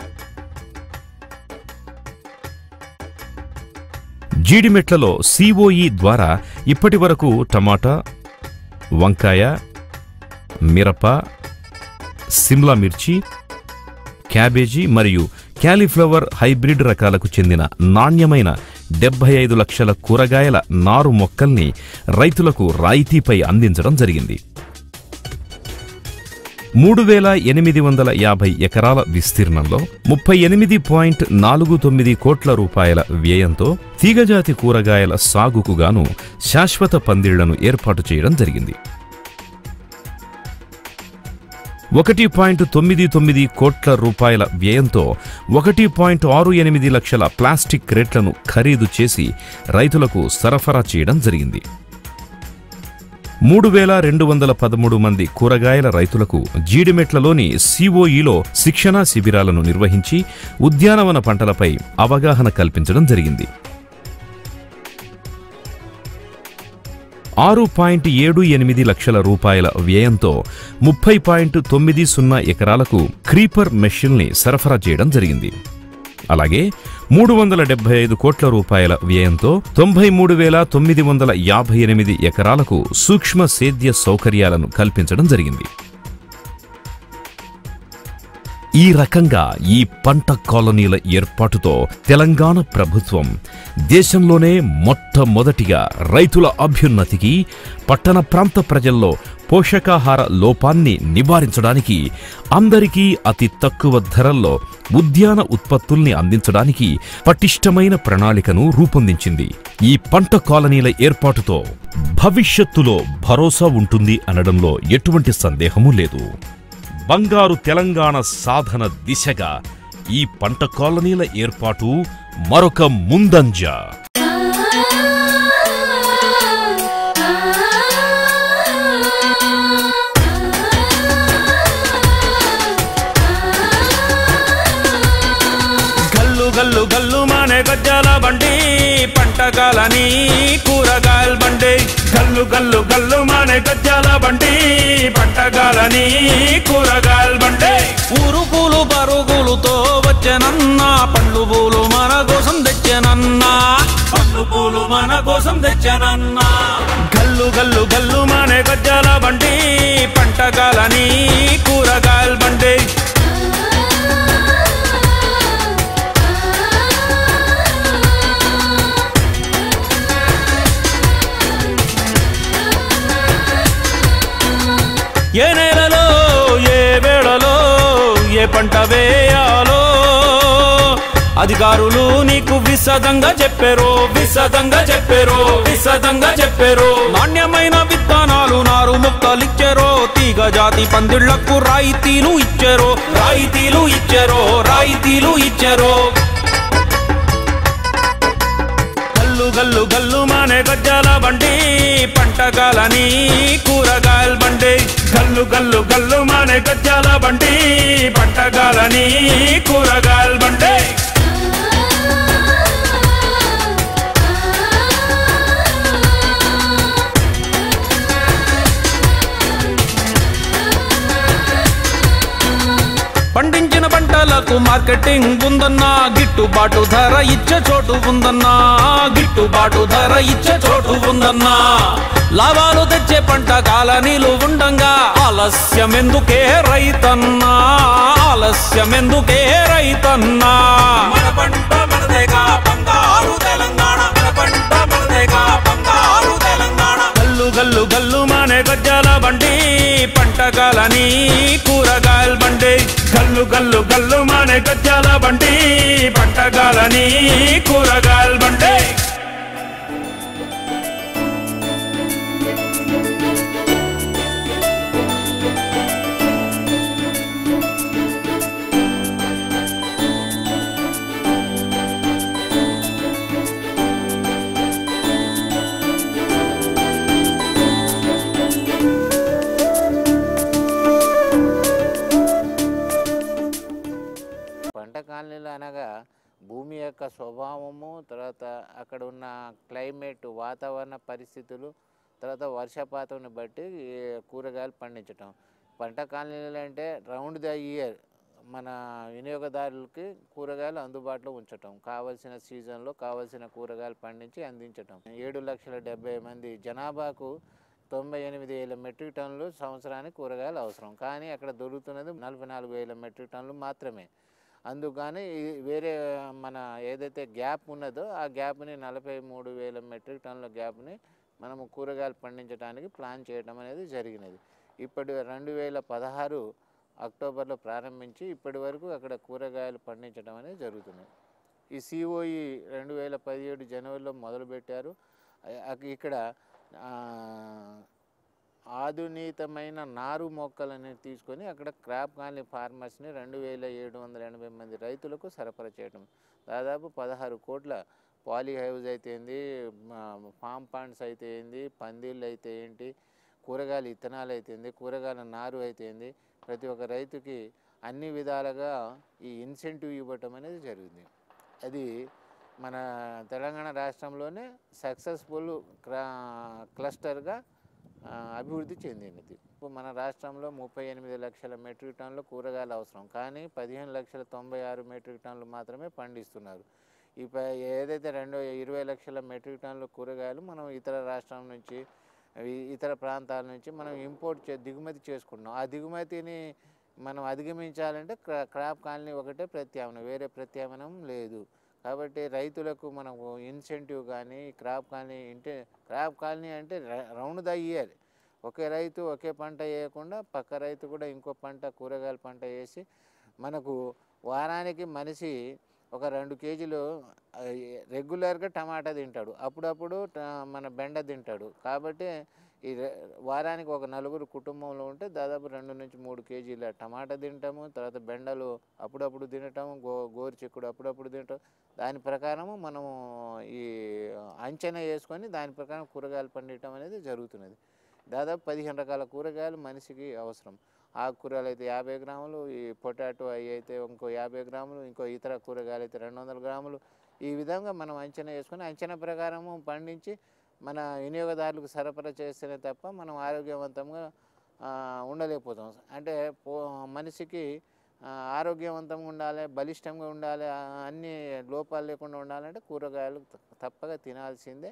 జీడిమెట్లలో సిఓఈ ద్వారా ఇప్పటి వరకు టమాటా వంకాయ మిరప సిమ్లా మిర్చి క్యాబేజీ మరియు క్యాలీఫ్లవర్ హైబ్రిడ్ రకాలకు చెందిన నాణ్యమైన డెబ్బై ఐదు లక్షల కూరగాయల నారు మొక్కల్ని రైతులకు రాయితీపై అందించడం జరిగింది మూడు వేల ఎనిమిది వందల యాభై ఎకరాల విస్తీర్ణంలో ముప్పై ఎనిమిది పాయింట్ నాలుగు తొమ్మిది కోట్ల రూపాయల వ్యయంతో తీగజాతి కూరగాయల సాగుకు గాను శాశ్వత పందిళ్లను ఏర్పాటు చేయడం జరిగింది ఒకటి పాయింట్ తొమ్మిది తొమ్మిది కోట్ల రూపాయల వ్యయంతో ఒకటి పాయింట్ ఆరు ఎనిమిది లక్షల ప్లాస్టిక్ క్రేట్లను ఖరీదు చేసి రైతులకు సరఫరా చేయడం జరిగింది మూడు వేల రెండు వందల పదమూడు మంది కూరగాయల రైతులకు జీడిమెట్లలోని సిఓఈలో శిక్షణా శిబిరాలను నిర్వహించి ఉద్యానవన పంటలపై అవగాహన కల్పించడం జరిగింది ఆరు పాయింట్ ఏడు ఎనిమిది లక్షల రూపాయల వ్యయంతో ముప్పై పాయింట్ తొమ్మిది సున్నా ఎకరాలకు క్రీపర్ మెషిన్ని సరఫరా చేయడం జరిగింది అలాగే మూడు వందల డెబ్బై ఐదు కోట్ల రూపాయల వ్యయంతో తొంభై మూడు వేల తొమ్మిది వందల యాభై ఎనిమిది ఎకరాలకు సూక్ష్మ సేద్య సౌకర్యాలను కల్పించడం జరిగింది ఈ రకంగా ఈ పంట కాలనీల ఏర్పాటుతో తెలంగాణ ప్రభుత్వం దేశంలోనే మొట్టమొదటిగా రైతుల అభ్యున్నతికి పట్టణ ప్రాంత ప్రజల్లో పోషకాహార లోపాన్ని నివారించడానికి అందరికీ అతి తక్కువ ధరల్లో ఉద్యాన ఉత్పత్తుల్ని అందించడానికి పటిష్టమైన ప్రణాళికను రూపొందించింది ఈ పంట కాలనీల ఏర్పాటుతో భవిష్యత్తులో భరోసా ఉంటుంది అనడంలో ఎటువంటి సందేహమూ లేదు బంగారు తెలంగాణ సాధన దిశగా ఈ పంట కాలనీల ఏర్పాటు మరొక ముందంజ గల్లు గల్లు గల్లు మానే గజ్జాల బండి పంటగాలని కూరగాయల బండి గల్లు గల్లు గల్లు మానే గజ్జాల బండి పంటగాలని కూరగాయల బండి ఊరు పూలు పరుగులతో వచ్చెనన్నా పండ్లు పూలు మన కోసం తెచ్చెనన్నా పండ్లు పూలు మన కోసం తెచ్చెనన్నా గల్లు గల్లు గల్లు మానే గజ్జాల బండి పంటగాలని కూరగాయల బండి ఏ నేలలో ఏ వేళలో ఏ పంట వేయాలో అధికారులు నీకు విశదంగా చెప్పారు విశదంగా చెప్పారు విశదంగా చెప్పారు నాణ్యమైన విత్తనాలు నారు మొక్కలిచ్చారో తీగ జాతి పందిళ్లకు రాయితీలు ఇచ్చారో రాయితీలు ఇచ్చారో రాయితీలు ఇచ్చారో గల్లు గల్లు గల్లు మానే గజ్జాల బండి పంటగాలని కూరగాయల బండి గల్లు గల్లు గల్లు మానే గజ్జాల బండి పంటగాలని కూరగాయల బండి పండించిన పంటలకు మార్కెటింగ్ ఉందన్నా గిట్టుబాటు ధర ఇచ్చే చోటు ఉందన్నా గిట్టుబాటు ధర ఇచ్చే చోటు ఉందన్నా లాభాలు తెచ్చే పంట కాలనీలు ఉండంగా ఆలస్యం ఎందుకే రైతన్నా ఆలస్యం ఎందుకే రైతన్నా మన పంట మనదేగా బంగారు తెలంగాణ మన పంట మనదేగా బంగారు తెలంగాణ గల్లు గల్లు గల్లు మానే గజ్జాల బండి పంటగాలని కూరగాయల బండి గల్లు గల్లు గల్లు మానే గజ్జాల బండి పంటగాలని కూరగాయల బండి పంట కాలనీలు అనగా భూమి యొక్క స్వభావము తర్వాత అక్కడ ఉన్న క్లైమేట్ వాతావరణ పరిస్థితులు తర్వాత వర్షపాతం బట్టి ఈ కూరగాయలు పండించటం పంట కాలనీలు అంటే రౌండ్ ద ఇయర్ మన వినియోగదారులకి కూరగాయలు అందుబాటులో ఉంచటం కావలసిన సీజన్లో కావలసిన కూరగాయలు పండించి అందించటం ఏడు లక్షల డెబ్బై మంది జనాభాకు తొంభై ఎనిమిది వేల మెట్రిక్ టన్నులు సంవత్సరానికి కూరగాయలు అవసరం కానీ అక్కడ దొరుకుతున్నది నలభై నాలుగు వేల మెట్రిక్ టన్నులు మాత్రమే అందుకని ఈ- వేరే మన ఏదైతే గ్యాప్ ఉన్నదో ఆ గ్యాప్ని నలభై మూడు వేల మెట్రిక్ టన్నుల గ్యాప్ని మనము కూరగాయలు పండించడానికి ప్లాన్ చేయడం అనేది జరిగినది ఇప్పటి రెండు వేల పదహారు అక్టోబర్లో ప్రారంభించి ఇప్పటి వరకు అక్కడ కూరగాయలు పండించడం అనేది జరుగుతుంది ఈ సిఓఈ రెండు వేల పదిహేడు జనవరిలో మొదలుపెట్టారు అ- అక్- ఇక్కడ ఆ, ఆధునితమైన నారు మొక్కలని తీసుకొని అక్కడ క్రాప్ కాలనీ ఫార్మర్స్ని రెండు వేల ఏడు వందల ఎనభై మంది రైతులకు సరఫరా చేయడం దాదాపు పదహారు కోట్ల పాలీ హౌస్ అయితే ఏంది మా- ఫామ్ పాండ్స్ అయితే ఏంది పందిళ్ళు అయితే ఏంటి కూరగాయల విత్తనాలు అయితే ఏంది కూరగాయల నారు అయితే ఏంది ప్రతి ఒక్క రైతుకి అన్ని విధాలుగా ఈ ఇన్సెంటివ్ ఇవ్వటం అనేది జరిగింది అది మన తెలంగాణ రాష్ట్రంలోనే సక్సెస్ఫుల్ క్రా క్లస్టర్గా ఆ, అభివృద్ధి చెందినది ఇప్పుడు మన రాష్ట్రంలో ముప్పై ఎనిమిది లక్షల మెట్రిక్ టన్నుల కూరగాయలు అవసరం కానీ పదిహేను లక్షల తొంభై ఆరు మెట్రిక్ టన్నులు మాత్రమే పండిస్తున్నారు ఈ ప ఏదైతే రెండు ఇరవై లక్షల మెట్రిక్ టన్నుల కూరగాయలు మనం ఇతర రాష్ట్రం నుంచి ఈ- ఇతర ప్రాంతాల నుంచి మనం ఇంపోర్ట్ చే దిగుమతి చేసుకుంటున్నాం ఆ దిగుమతిని మనం అధిగమించాలంటే క్రా- క్రాప్ కాలనీ ఒకటే ప్రత్యామ్నాయం వేరే ప్రత్యామ్నాయం లేదు కాబట్టి రైతులకు మనకు ఇన్సెంటివ్ కానీ క్రాప్ కాలనీ ఇంటే క్రాప్ కాలనీ అంటే ర- రౌండ్గా ఇయ్యాలి ఒకే రైతు ఒకే పంట వేయకుండా పక్క రైతు కూడా ఇంకో పంట కూరగాయల పంట వేసి మనకు వారానికి మనిషి ఒక రెండు కేజీలు ఆ, రెగ్యులర్గా టమాటా తింటాడు అప్పుడప్పుడు ట- మన బెండ తింటాడు కాబట్టి ఈ రె- వారానికి ఒక నలుగురు కుటుంబంలో ఉంటే దాదాపు రెండు నుంచి మూడు కేజీల టమాటా తింటాము తర్వాత బెండలు అప్పుడప్పుడు తినటము గో గోరు చిక్కుడు అప్పుడప్పుడు తినటం దాని ప్రకారము మనము ఈ అంచనా వేసుకొని దాని ప్రకారం కూరగాయలు పండించడం అనేది జరుగుతున్నది దాదాపు పదిహేను రకాల కూరగాయలు మనిషికి అవసరం ఆకుకూరలు అయితే యాభై గ్రాములు ఈ పొటాటో అవి అయితే ఇంకో యాభై గ్రాములు ఇంకో ఇతర కూరగాయలు అయితే రెండు వందల గ్రాములు ఈ విధంగా మనం అంచనా వేసుకొని అంచనా ప్రకారము పండించి మన వినియోగదారులకు సరఫరా చేస్తేనే తప్ప మనం ఆరోగ్యవంతంగా ఆ, ఉండలేకపోతాం అంటే పో మనిషికి ఆ, ఆరోగ్యవంతంగా ఉండాలి బలిష్టంగా ఉండాలి ఆ, అన్ని లోపాలు లేకుండా ఉండాలంటే కూరగాయలు త- తప్పక తినాల్సిందే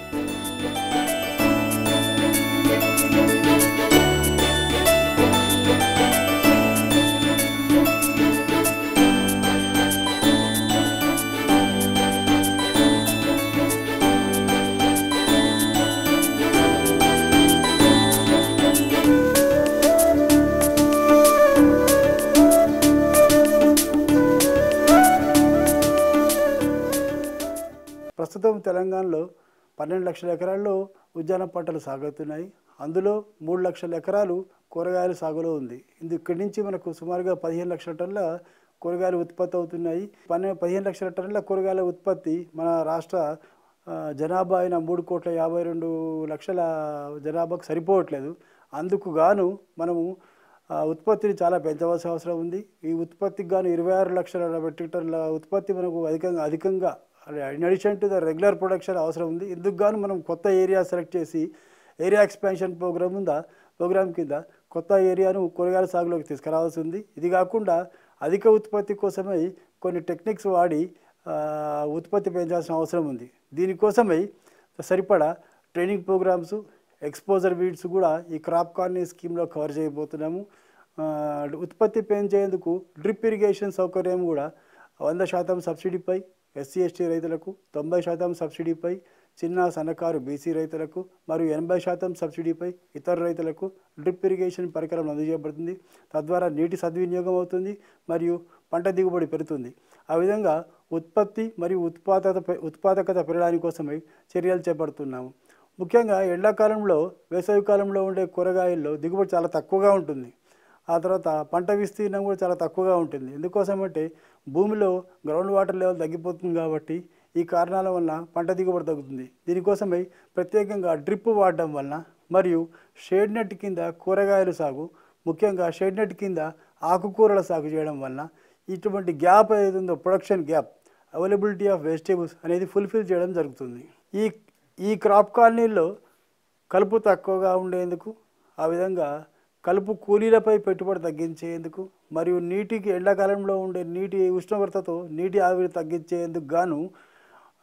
ప్రస్తుతం తెలంగాణలో పన్నెండు లక్షల ఎకరాల్లో ఉద్యాన పంటలు సాగుతున్నాయి అందులో మూడు లక్షల ఎకరాలు కూరగాయల సాగులో ఉంది ఇది ఇక్కడి నుంచి మనకు సుమారుగా పదిహేను లక్షల టన్నుల కూరగాయలు ఉత్పత్తి అవుతున్నాయి పన్నె పదిహేను లక్షల టన్నుల కూరగాయల ఉత్పత్తి మన రాష్ట్ర ఆ, జనాభా అయిన మూడు కోట్ల యాభై రెండు లక్షల జనాభాకు సరిపోవట్లేదు అందుకు గాను మనము ఆ, ఉత్పత్తిని చాలా పెంచవలసిన అవసరం ఉంది ఈ ఉత్పత్తికి గాను ఇరవై ఆరు లక్షల మెట్రిక్ టన్నుల ఉత్పత్తి మనకు అధికంగా అధికంగా in addition to the regular production అవసరం ఉంది ఇందుకు గాను మనం కొత్త ఏరియా సెలెక్ట్ చేసి ఏరియా ఎక్స్పాన్షన్ ప్రోగ్రామ్ ఉందా ప్రోగ్రామ్ కింద కొత్త ఏరియాను కూరగాయల సాగులోకి తీసుకురావాల్సి ఉంది ఇది కాకుండా అధిక ఉత్పత్తి కోసమై కొన్ని టెక్నిక్స్ వాడి ఆ, ఉత్పత్తి పెంచాల్సిన అవసరం ఉంది దీనికోసమై సరిపడా ట్రైనింగ్ ప్రోగ్రామ్స్ ఎక్స్పోజర్ వీడ్స్ కూడా ఈ క్రాప్ కాలనీ స్కీమ్లో కవర్ చేయబోతున్నాము ఆ, ఉత్పత్తి పెంచేందుకు డ్రిప్ ఇరిగేషన్ సౌకర్యం కూడా వంద శాతం సబ్సిడీపై ఎస్సీ ఎస్టీ రైతులకు తొంభై శాతం సబ్సిడీపై చిన్న సన్నకారు బీసీ రైతులకు మరియు ఎనభై శాతం సబ్సిడీపై ఇతర రైతులకు డ్రిప్ ఇరిగేషన్ పరికరం అందజేయబడుతుంది తద్వారా నీటి సద్వినియోగం అవుతుంది మరియు పంట దిగుబడి పెరుగుతుంది ఆ విధంగా ఉత్పత్తి మరియు ఉత్పాదకత పె- ఉత్పాదకత పెరగడానికి కోసమై చర్యలు చేపడుతున్నాము ముఖ్యంగా ఎండాకాలంలో వేసవి కాలంలో ఉండే కూరగాయల్లో దిగుబడి చాలా తక్కువగా ఉంటుంది ఆ తర్వాత పంట విస్తీర్ణం కూడా చాలా తక్కువగా ఉంటుంది ఎందుకోసం అంటే భూమిలో గ్రౌండ్ వాటర్ లెవెల్ తగ్గిపోతుంది కాబట్టి ఈ కారణాల వలన పంట దిగుబడి తగ్గుతుంది దీనికోసమై ప్రత్యేకంగా డ్రిప్ వాడడం వలన మరియు షేడ్ నెట్ కింద కూరగాయల సాగు ముఖ్యంగా షేడ్ నెట్ కింద ఆకుకూరల సాగు చేయడం వలన ఇటువంటి గ్యాప్ ఏదైతే ఉందో production gap availability of vegetables అనేది ఫుల్ఫిల్ చేయడం జరుగుతుంది ఈ ఈ క్రాప్ కాలనీల్లో కలుపు తక్కువగా ఉండేందుకు ఆ విధంగా కలుపు కూలీలపై పెట్టుబడి తగ్గించేందుకు మరియు నీటికి ఎండాకాలంలో ఉండే నీటి ఉష్ణోగ్రతతో నీటి ఆవిరి తగ్గించేందుకు గాను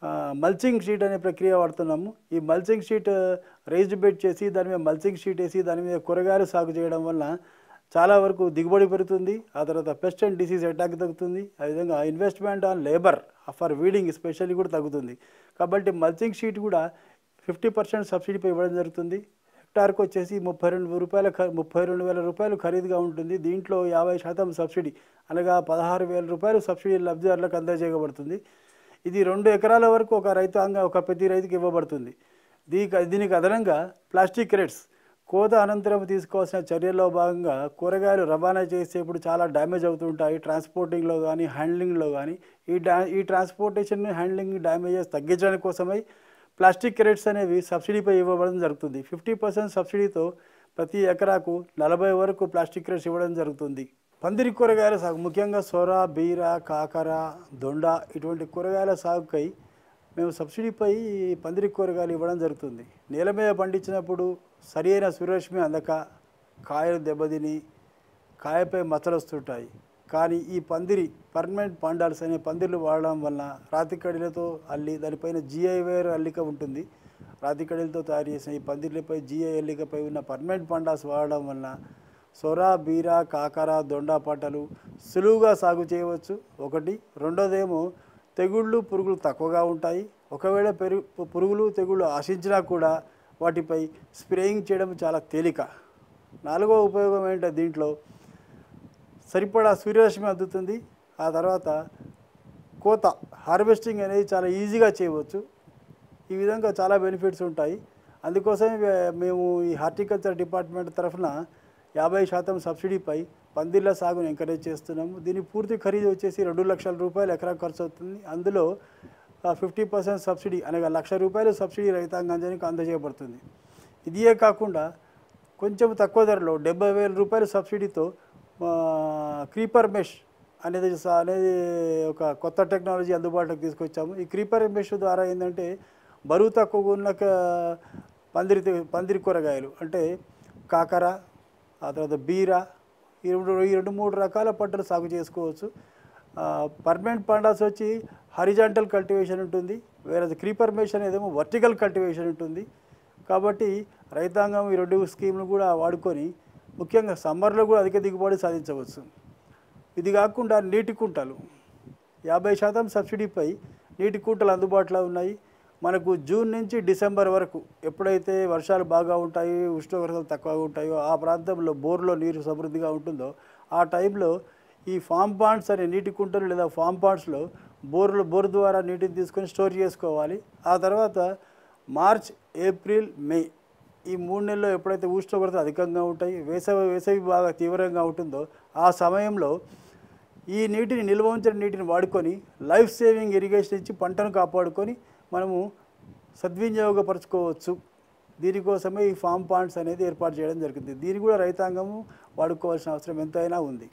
మల్చింగ్ షీట్ అనే ప్రక్రియ వాడుతున్నాము ఈ మల్చింగ్ షీట్ రైజ్డ్ బెడ్ చేసి దాని మీద మల్చింగ్ షీట్ వేసి దాని మీద కూరగాయలు సాగు చేయడం వల్ల చాలా వరకు దిగుబడి పెరుగుతుంది ఆ తర్వాత పెస్ట్ అండ్ డిసీజ్ అటాక్ తగ్గుతుంది అదేవిధంగా investment on labour for weeding specially కూడా తగ్గుతుంది కాబట్టి మల్చింగ్ షీట్ కూడా ఫిఫ్టీ పర్సెంట్ సబ్సిడీపై ఇవ్వడం జరుగుతుంది హెక్టార్కి వచ్చేసి ముప్పై రెండు రూపాయల ఖ- ముప్పై రెండు వేల రూపాయలు ఖరీదుగా ఉంటుంది దీంట్లో యాభై శాతం సబ్సిడీ అనగా పదహారు వేల రూపాయలు సబ్సిడీ లబ్ధిదారులకు అందజేయబడుతుంది ఇది రెండు ఎకరాల వరకు ఒక రైతాంగ ఒక ప్రతి రైతుకి ఇవ్వబడుతుంది దీనికి దీనికి అదనంగా ప్లాస్టిక్ క్రేట్స్ కోత అనంతరం తీసుకోవాల్సిన చర్యల్లో భాగంగా కూరగాయలు రవాణా చేసేప్పుడు చాలా డ్యామేజ్ అవుతుంటాయి ట్రాన్స్పోర్టింగ్లో కానీ హ్యాండ్లింగ్లో కానీ ఈ డా ఈ ట్రాన్స్పోర్టేషన్ హ్యాండ్లింగ్ డ్యామేజెస్ తగ్గించడం కోసమై ప్లాస్టిక్ క్రేట్స్ అనేవి సబ్సిడీపై ఇవ్వబడడం జరుగుతుంది ఫిఫ్టీ పర్సెంట్ సబ్సిడీతో ప్రతి ఎకరాకు నలభై వరకు ప్లాస్టిక్ క్రేట్స్ ఇవ్వడం జరుగుతుంది పందిరి కూరగాయల సాగు ముఖ్యంగా సొర బీర కాకర దొండ ఇటువంటి కూరగాయల సాగుకై మేము సబ్సిడీపై పందిరి కూరగాయలు ఇవ్వడం జరుగుతుంది నేల మీద పండించినప్పుడు సరి అయిన సూర్యరశ్మి అందక కాయలు దెబ్బతిని కాయపై మచ్చలు వస్తుంటాయి కానీ ఈ పందిరి పర్మనెంట్ పాండాల్స్ అనే పందిర్లు వాడడం వలన రాతి కడీలతో అల్లి దానిపైన జిఐ వేర్ అల్లిక ఉంటుంది రాతి కడీలతో తయారు చేసిన ఈ పందిర్లపై జిఐ అల్లికపై ఉన్న పర్మనెంట్ పాండాస్ వాడడం వలన సొర బీర కాకర దొండ పంటలు సులువుగా సాగు చేయవచ్చు ఒకటి రెండోదేమో తెగుళ్ళు పురుగులు తక్కువగా ఉంటాయి ఒకవేళ పెరుగు పురుగులు తెగుళ్ళు ఆశించినా కూడా వాటిపై స్ప్రేయింగ్ చేయడం చాలా తేలిక నాలుగో ఉపయోగం ఏంటంటే దీంట్లో సరిపడా సూర్యరశ్మి అందుతుంది ఆ తర్వాత కోత హార్వెస్టింగ్ అనేది చాలా ఈజీగా చేయవచ్చు ఈ విధంగా చాలా బెనిఫిట్స్ ఉంటాయి అందుకోసమే వే- మేము ఈ హార్టికల్చర్ డిపార్ట్మెంట్ తరఫున యాభై శాతం సబ్సిడీపై పందిళ్ళ సాగును ఎంకరేజ్ చేస్తున్నాము దీని పూర్తి ఖరీదు వచ్చేసి రెండు లక్షల రూపాయలు ఎకరా ఖర్చు అవుతుంది అందులో ఫిఫ్టీ పర్సెంట్ సబ్సిడీ అనగా లక్ష రూపాయలు సబ్సిడీ రైతాంగానికి అందజేయబడుతుంది ఇదియే కాకుండా కొంచెం తక్కువ ధరలో డెబ్బై వేల రూపాయల సబ్సిడీతో క్రీపర్ మెష్ అనేది స- అనేది ఒక కొత్త టెక్నాలజీ అందుబాటులోకి తీసుకొచ్చాము ఈ క్రీపర్ మెష్ ద్వారా ఏంటంటే బరువు తక్కువగా ఉన్న క- పందిరి తె- పందిరి కూరగాయలు అంటే కాకర ఆ తర్వాత బీర ఈ రెండు ఈ రెండు మూడు రకాల పంటలు సాగు చేసుకోవచ్చు పర్మనెంట్ పండాస్ వచ్చి హరిజాంటల్ కల్టివేషన్ ఉంటుంది వేరే క్రీపర్ మెష్ అనేదేమో వర్టికల్ కల్టివేషన్ ఉంటుంది కాబట్టి రైతాంగం ఈ రెండు స్కీమ్లు కూడా వాడుకొని ముఖ్యంగా సమ్మర్లో కూడా అధిక దిగుబడి సాధించవచ్చు ఇది కాకుండా నీటి కుంటలు యాభై శాతం సబ్సిడీపై నీటి కుంటలు అందుబాటులో ఉన్నాయి మనకు జూన్ నుంచి డిసెంబర్ వరకు ఎప్పుడైతే వర్షాలు బాగా ఉంటాయి ఉష్ణోగ్రతలు తక్కువగా ఉంటాయో ఆ ప్రాంతంలో బోర్లో నీరు సమృద్ధిగా ఉంటుందో ఆ టైంలో ఈ ఫామ్ పాండ్స్ అనే నీటి కుంటలు లేదా ఫామ్ పాండ్స్లో బోర్లు బోర్ ద్వారా నీటిని తీసుకొని స్టోర్ చేసుకోవాలి ఆ తర్వాత మార్చ్ ఏప్రిల్ మే ఈ మూడు నెలల్లో ఎప్పుడైతే ఉష్ణోగ్రత అధికంగా ఉంటాయి వేసవి వేసవి బాగా తీవ్రంగా ఉంటుందో ఆ సమయంలో ఈ నీటిని నిల్వ ఉంచిన నీటిని వాడుకొని లైఫ్ సేవింగ్ ఇరిగేషన్ ఇచ్చి పంటను కాపాడుకొని మనము సద్వినియోగపరచుకోవచ్చు దీనికోసమే ఈ ఫామ్ పాండ్స్ అనేది ఏర్పాటు చేయడం జరిగింది దీన్ని కూడా రైతాంగము వాడుకోవాల్సిన అవసరం ఎంతైనా ఉంది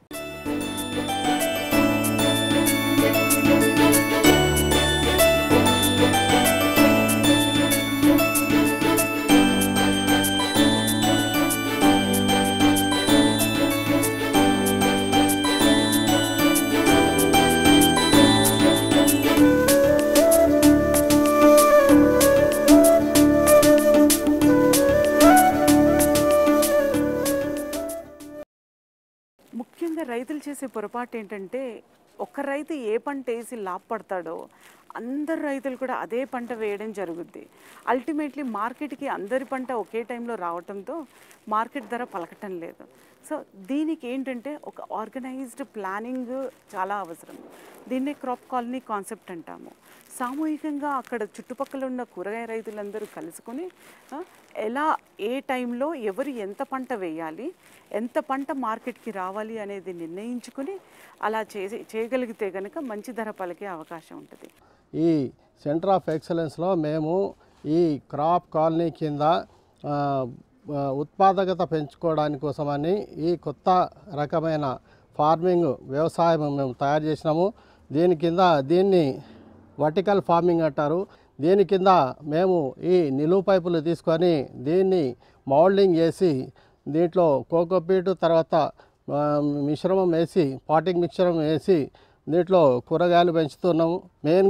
ముఖ్యంగా రైతులు చేసే పొరపాటు ఏంటంటే ఒక రైతు ఏ పంట వేసి లాభపడతాడో అందరు రైతులు కూడా అదే పంట వేయడం జరుగుద్ది అల్టిమేట్లీ మార్కెట్కి అందరి పంట ఒకే టైంలో రావటంతో మార్కెట్ ధర పలకటం లేదు సో దీనికి ఏంటంటే ఒక ఆర్గనైజ్డ్ ప్లానింగ్ చాలా అవసరం దీన్నే క్రాప్ కాలనీ కాన్సెప్ట్ అంటాము సామూహికంగా అక్కడ చుట్టుపక్కల ఉన్న కూరగాయ రైతులందరూ కలుసుకొని ఆ, ఎలా ఏ టైంలో ఎవరు ఎంత పంట వేయాలి ఎంత పంట మార్కెట్కి రావాలి అనేది నిర్ణయించుకుని అలా చేసి చేయగలిగితే కనుక మంచి ధర పలికే అవకాశం ఉంటుంది ఈ సెంటర్ ఆఫ్ ఎక్సలెన్స్లో మేము ఈ క్రాప్ కాలనీ కింద ఆ, ఆ, ఉత్పాదకత పెంచుకోవడానికి కోసమని ఈ కొత్త రకమైన ఫార్మింగ్ వ్యవసాయం మేము తయారు చేసినాము దీని కింద దీన్ని వర్టికల్ ఫార్మింగ్ అంటారు దీని కింద మేము ఈ నిలువు పైపులు తీసుకొని దీన్ని మౌల్డింగ్ చేసి దీంట్లో కోకోపీట్ తర్వాత ఆ, మిశ్రమం వేసి పాటింగ్ మిశ్రమం వేసి దీంట్లో కూరగాయలు పెంచుతున్నాము మెయిన్గా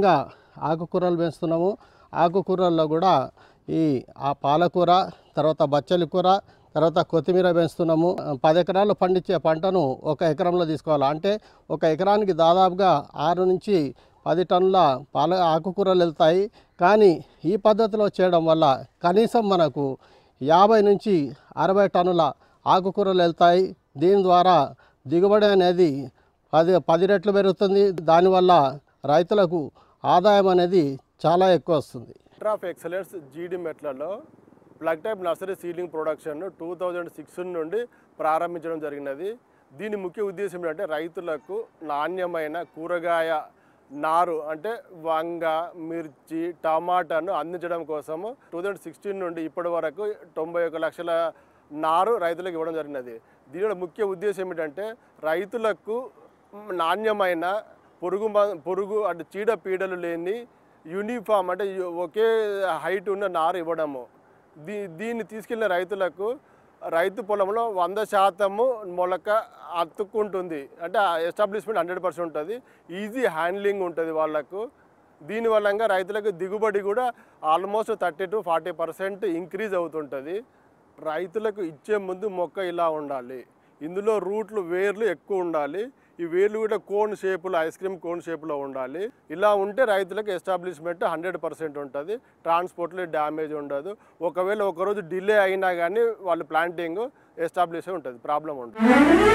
ఆకుకూరలు పెంచుతున్నాము ఆకుకూరల్లో కూడా ఈ ఆ పాలకూర తర్వాత బచ్చలి కూర తర్వాత కొత్తిమీర పెంచుతున్నాము పది ఎకరాలు పండించే పంటను ఒక ఎకరంలో తీసుకోవాలి అంటే ఒక ఎకరానికి దాదాపుగా ఆరు నుంచి పది టన్నుల పాల ఆకుకూరలు వెళ్తాయి కానీ ఈ పద్ధతిలో చేయడం వల్ల కనీసం మనకు యాభై నుంచి అరవై టన్నుల ఆకుకూరలు వెళ్తాయి దీని ద్వారా దిగుబడి అనేది పది పది రెట్లు పెరుగుతుంది దానివల్ల రైతులకు ఆదాయం అనేది చాలా ఎక్కువ వస్తుంది సెంటర్ ఆఫ్ ఎక్సలెన్స్ జీడి మెట్లలో plug type nursery seedling production two thousand six నుండి ప్రారంభించడం జరిగినది దీని ముఖ్య ఉద్దేశం ఏంటంటే రైతులకు నాణ్యమైన కూరగాయ నారు అంటే వంగ మిర్చి టమాటాను అందించడం కోసము టూ థౌజండ్ సిక్స్టీన్ నుండి ఇప్పటి వరకు తొంభై ఒక లక్షల నారు రైతులకు ఇవ్వడం జరిగినది దీనిలో ముఖ్య ఉద్దేశం ఏమిటంటే రైతులకు నాణ్యమైన పురుగు మ- పురుగు అంటే చీడ పీడలు లేని యూనిఫామ్ అంటే యు- ఒకే హైట్ ఉన్న నారు ఇవ్వడము దీ దీన్ని తీసుకెళ్ళిన రైతులకు రైతు పొలంలో వంద శాతము మొలక అతుక్కుంటుంది అంటే ఎస్టాబ్లిష్మెంట్ హండ్రెడ్ పర్సెంట్ ఉంటుంది ఈజీ హ్యాండ్లింగ్ ఉంటుంది వాళ్ళకు దీని వల్లంగా రైతులకు దిగుబడి కూడా almost thirty to forty percent increase అవుతుంటుంది రైతులకు ఇచ్చే ముందు మొక్క ఇలా ఉండాలి ఇందులో రూట్లు వేర్లు ఎక్కువ ఉండాలి ఈ వేర్లు కూడా కోన్ షేపులో ఐస్ క్రీమ్ కోన్ షేపులో ఉండాలి ఇలా ఉంటే రైతులకు ఎస్టాబ్లిష్మెంట్ హండ్రెడ్ పర్సెంట్ ఉంటుంది ట్రాన్స్పోర్ట్లో డ్యామేజ్ ఉండదు ఒకవేళ ఒకరోజు డిలే అయినా కానీ వాళ్ళు ప్లాంటింగ్ ఎస్టాబ్లిష్ ఉంటుంది ప్రాబ్లం ఉంటుంది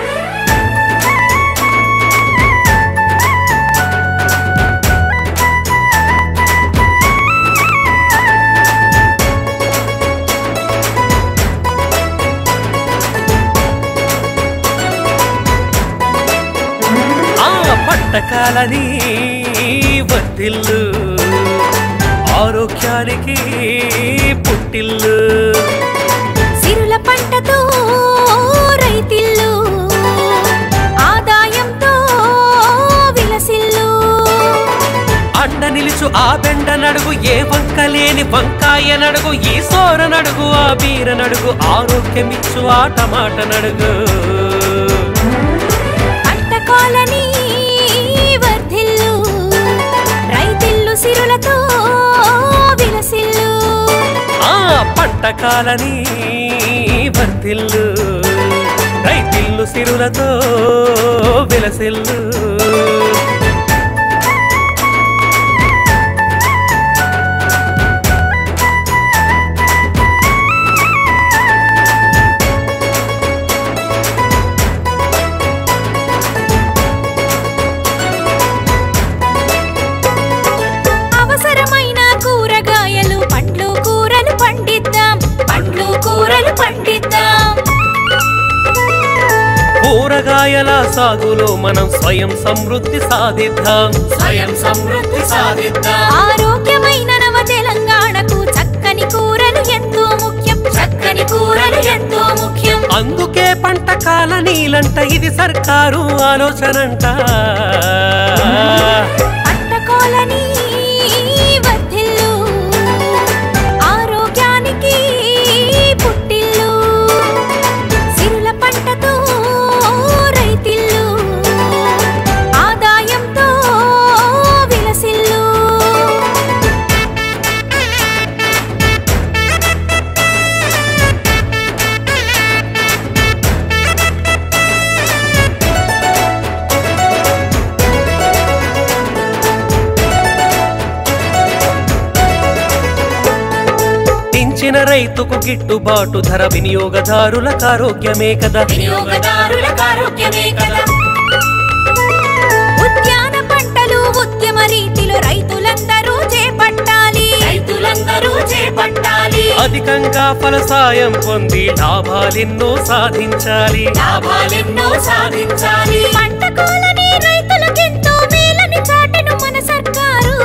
ఆ పట్టకాలని వద్దిల్లు ఆరోగ్యానికి పుట్టిల్లు సిరుల పంటతో రైతిల్లు ఆదాయంతో విలసిల్లు అండ నిలుచు ఆ బెండ నడుగు ఏ వంక లేని వంకాయ నడుగు ఈ సోర నడుగు ఆ బీర నడుగు ఆరోగ్యమిచ్చు ఆ టమాట నడుగు పంట కాలని వర్ధిల్లు రైతిల్లు సిరులతో విలసిల్లు ఆ పంట కాలని వర్తిల్లు రైతిల్లు సిరులతో విలసిల్లు అవసరమైన కూరగాయలు పండ్లు కూరలు పండిద్దాం పండ్లు కూరలు పండిద్దాం కూరగాయల సాగులో మనం స్వయం సమృద్ధి సాధిద్దాం స్వయం సమృద్ధి సాధిద్దాం ఆరోగ్యమైన నవ తెలంగాణకు చక్కని కూరలు ఎంతో ముఖ్యం చక్కని కూరలు ఎంతో ముఖ్యం అందుకే పంట కాల నీలంట ఇది సర్కారు ఆలోచనంట పంట కోలని వర్ధిల్లు ఆరోగ్యానికి పుట్టిల్లు సిరుల పంటతో రైతిల్లు ఆదాయంతో విలసిల్లు పెంచిన రైతుకు గిట్టుబాటు ధర వినియోగదారులకు ఆరోగ్యమే కదా వినియోగదారులకు ఆరోగ్యమే కదా ఉద్యాన పంటలు ఉద్యమ రీతిలో రైతులందరూ చేపట్టాలి రైతులందరూ చేపట్టాలి అధికంగా ఫలసాయం పొంది లాభాలెన్నో సాధించాలి లాభాలెన్నో సాధించాలి పంట కోలని రైతులకెంతో మేలని చాటను మన సర్కారు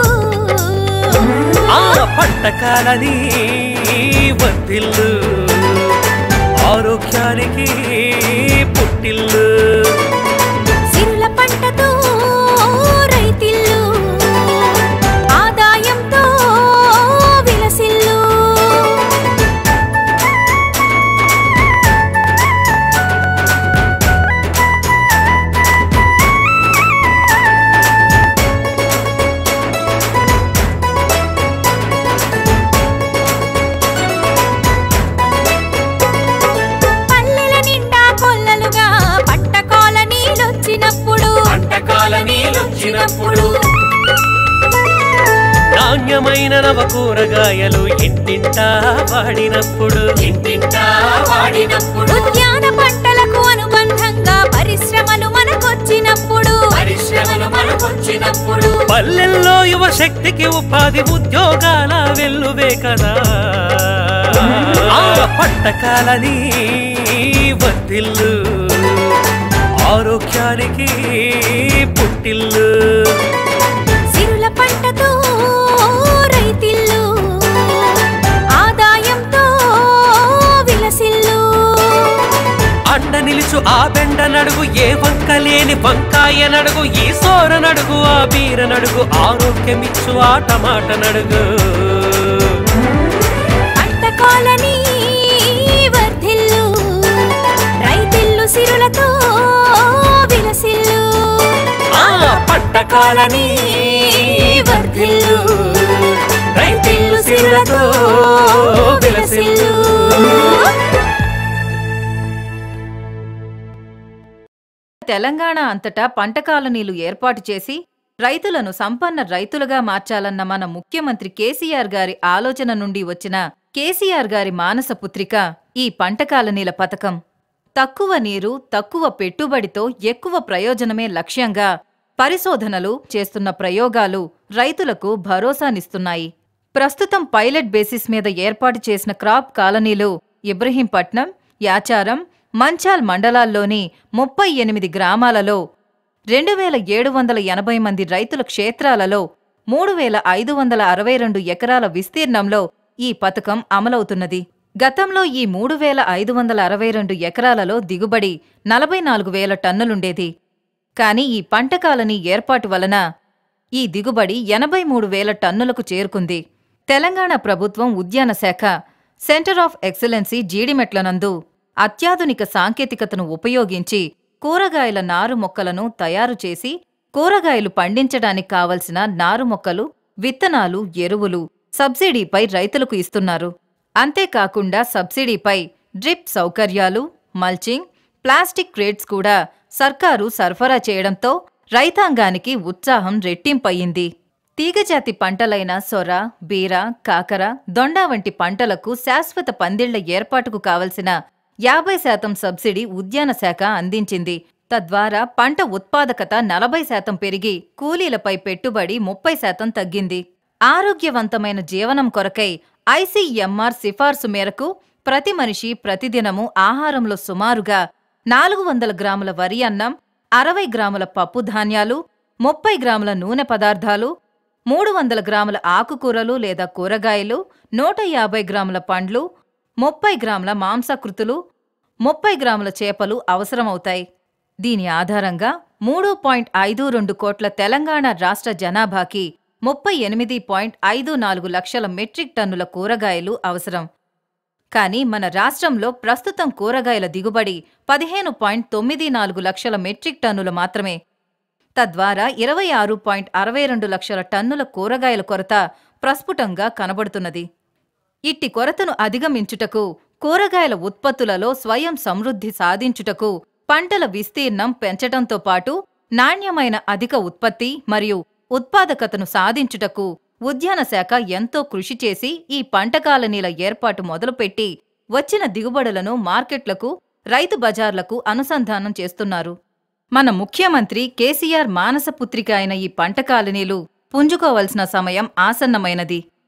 ఆ పంట కాలని వర్తిల్లు ఆరోగ్యానికి పుట్టిల్లు సిరుల పంటతో రైతిల్లు ఆదాయంతో విలసిల్లు వచ్చినప్పుడు నాణ్యమైన నవ కూరగాయలు ఇంటింటా వాడినప్పుడు ఇంటింటా వాడినప్పుడు ఉద్యాన పంటలకు అనుబంధంగా పరిశ్రమలు మనకొచ్చినప్పుడు పరిశ్రమలు మనకొచ్చినప్పుడు పల్లెల్లో యువ శక్తికి ఉపాధి ఉద్యోగాల వెల్లువే కదా ఆ పట్టకాలని వర్తిల్లు ఆరోగ్యానికి పుట్టిల్లు సిరుల పంటతో రైతిల్లు ఆదాయంతో విలసిల్లు అండ నిలుచు ఆ బెండ నడుగు ఏ వంక లేని వంకాయ నడుగు ఈ సోర నడుగు ఆ బీర నడుగు ఆరోగ్యమిచ్చు ఆ టమాట నడుగు పంట కాలని వర్ధిల్లు రైతిల్లు సిరులతో విలసిల్లు ఆ పంట కాలని వర్ధిల్లు రైతిల్లు సిరులతో విలసిల్లు తెలంగాణ అంతటా పంట కాలనీలు ఏర్పాటు చేసి రైతులను సంపన్న రైతులుగా మార్చాలన్న మన ముఖ్యమంత్రి కేసీఆర్ గారి ఆలోచన నుండి వచ్చిన కేసీఆర్ గారి మానస పుత్రిక ఈ పంట కాలనీల పథకం తక్కువ నీరు తక్కువ పెట్టుబడితో ఎక్కువ ప్రయోజనమే లక్ష్యంగా పరిశోధనలు చేస్తున్న ప్రయోగాలు రైతులకు భరోసానిస్తున్నాయి ప్రస్తుతం పైలట్ బేసిస్ మీద ఏర్పాటు చేసిన క్రాప్ కాలనీలు ఇబ్రహీంపట్నం యాచారం మంచాల్ మండలాల్లోని ముప్పై ఎనిమిది గ్రామాలలో రెండు వేల ఏడు వందల ఎనభై మంది రైతుల క్షేత్రాలలో మూడు వేల ఐదు వందల అరవై రెండు ఎకరాల విస్తీర్ణంలో ఈ పథకం అమలవుతున్నది గతంలో ఈ మూడు వేల ఐదు వందల అరవై రెండు ఎకరాలలో దిగుబడి నలభై నాలుగు వేల టన్నులుండేది కాని ఈ పంట కాలనీ ఏర్పాటు వలన ఈ దిగుబడి ఎనభై మూడు వేల టన్నులకు చేరుకుంది తెలంగాణ ప్రభుత్వం ఉద్యాన శాఖ సెంటర్ ఆఫ్ ఎక్సలెన్సీ జీడిమెట్లనందు అత్యాధునిక సాంకేతికతను ఉపయోగించి కూరగాయల నారు మొక్కలను తయారు చేసి కూరగాయలు పండించడానికి కావలసిన నారు మొక్కలు విత్తనాలు ఎరువులు సబ్సిడీపై రైతులకు ఇస్తున్నారు అంతేకాకుండా సబ్సిడీపై డ్రిప్ సౌకర్యాలు మల్చింగ్ ప్లాస్టిక్ క్రేట్స్ కూడా సర్కారు సరఫరా చేయడంతో రైతాంగానికి ఉత్సాహం రెట్టింపయింది తీగజాతి పంటలైన సొర బీర కాకర దొండ వంటి పంటలకు శాశ్వత పందిళ్ల ఏర్పాటుకు కావలసిన యాభై శాతం సబ్సిడీ ఉద్యాన శాఖ అందించింది తద్వారా పంట ఉత్పాదకత నలభై శాతం పెరిగి కూలీలపై పెట్టుబడి ముప్పై శాతం తగ్గింది ఆరోగ్యవంతమైన జీవనం కొరకై ఐసీఎంఆర్ సిఫార్సు మేరకు ప్రతి మనిషి ప్రతిదినము ఆహారంలో సుమారుగా నాలుగు వందల గ్రాముల వరి అన్నం అరవై గ్రాముల పప్పు ధాన్యాలు ముప్పై గ్రాముల నూనె పదార్థాలు మూడు వందల గ్రాముల ఆకుకూరలు లేదా కూరగాయలు నూట యాభై గ్రాముల పండ్లు ముప్పై గ్రాముల మాంసకృతులు ముప్పై గ్రాముల చేపలు అవసరమవుతాయి దీని ఆధారంగా మూడు పాయింట్ ఐదు రెండు కోట్ల తెలంగాణ రాష్ట్ర జనాభాకి ముప్పై ఎనిమిది పాయింట్ ఐదు నాలుగు లక్షల మెట్రిక్ టన్నుల కూరగాయలు అవసరం కానీ మన రాష్ట్రంలో ప్రస్తుతం కూరగాయల దిగుబడి పదిహేను పాయింట్ తొమ్మిది నాలుగు లక్షల మెట్రిక్ టన్నులు మాత్రమే తద్వారా ఇరవై ఆరు పాయింట్ అరవై రెండు లక్షల టన్నుల కూరగాయల కొరత ప్రస్ఫుటంగా కనబడుతున్నది ఇట్టి కొరతను అధిగమించుటకు కూరగాయల ఉత్పత్తులలో స్వయం సమృద్ధి సాధించుటకు పంటల విస్తీర్ణం పెంచటంతో పాటు నాణ్యమైన అధిక ఉత్పత్తి మరియు ఉత్పాదకతను సాధించుటకు ఉద్యాన శాఖ ఎంతో కృషి చేసి ఈ పంట కాలనీల ఏర్పాటు మొదలుపెట్టి వచ్చిన దిగుబడులను మార్కెట్లకు రైతు బజార్లకు అనుసంధానం చేస్తున్నారు మన ముఖ్యమంత్రి కేసీఆర్ మానసపుత్రిక అయిన ఈ పంట కాలనీలు పుంజుకోవలసిన సమయం ఆసన్నమైనది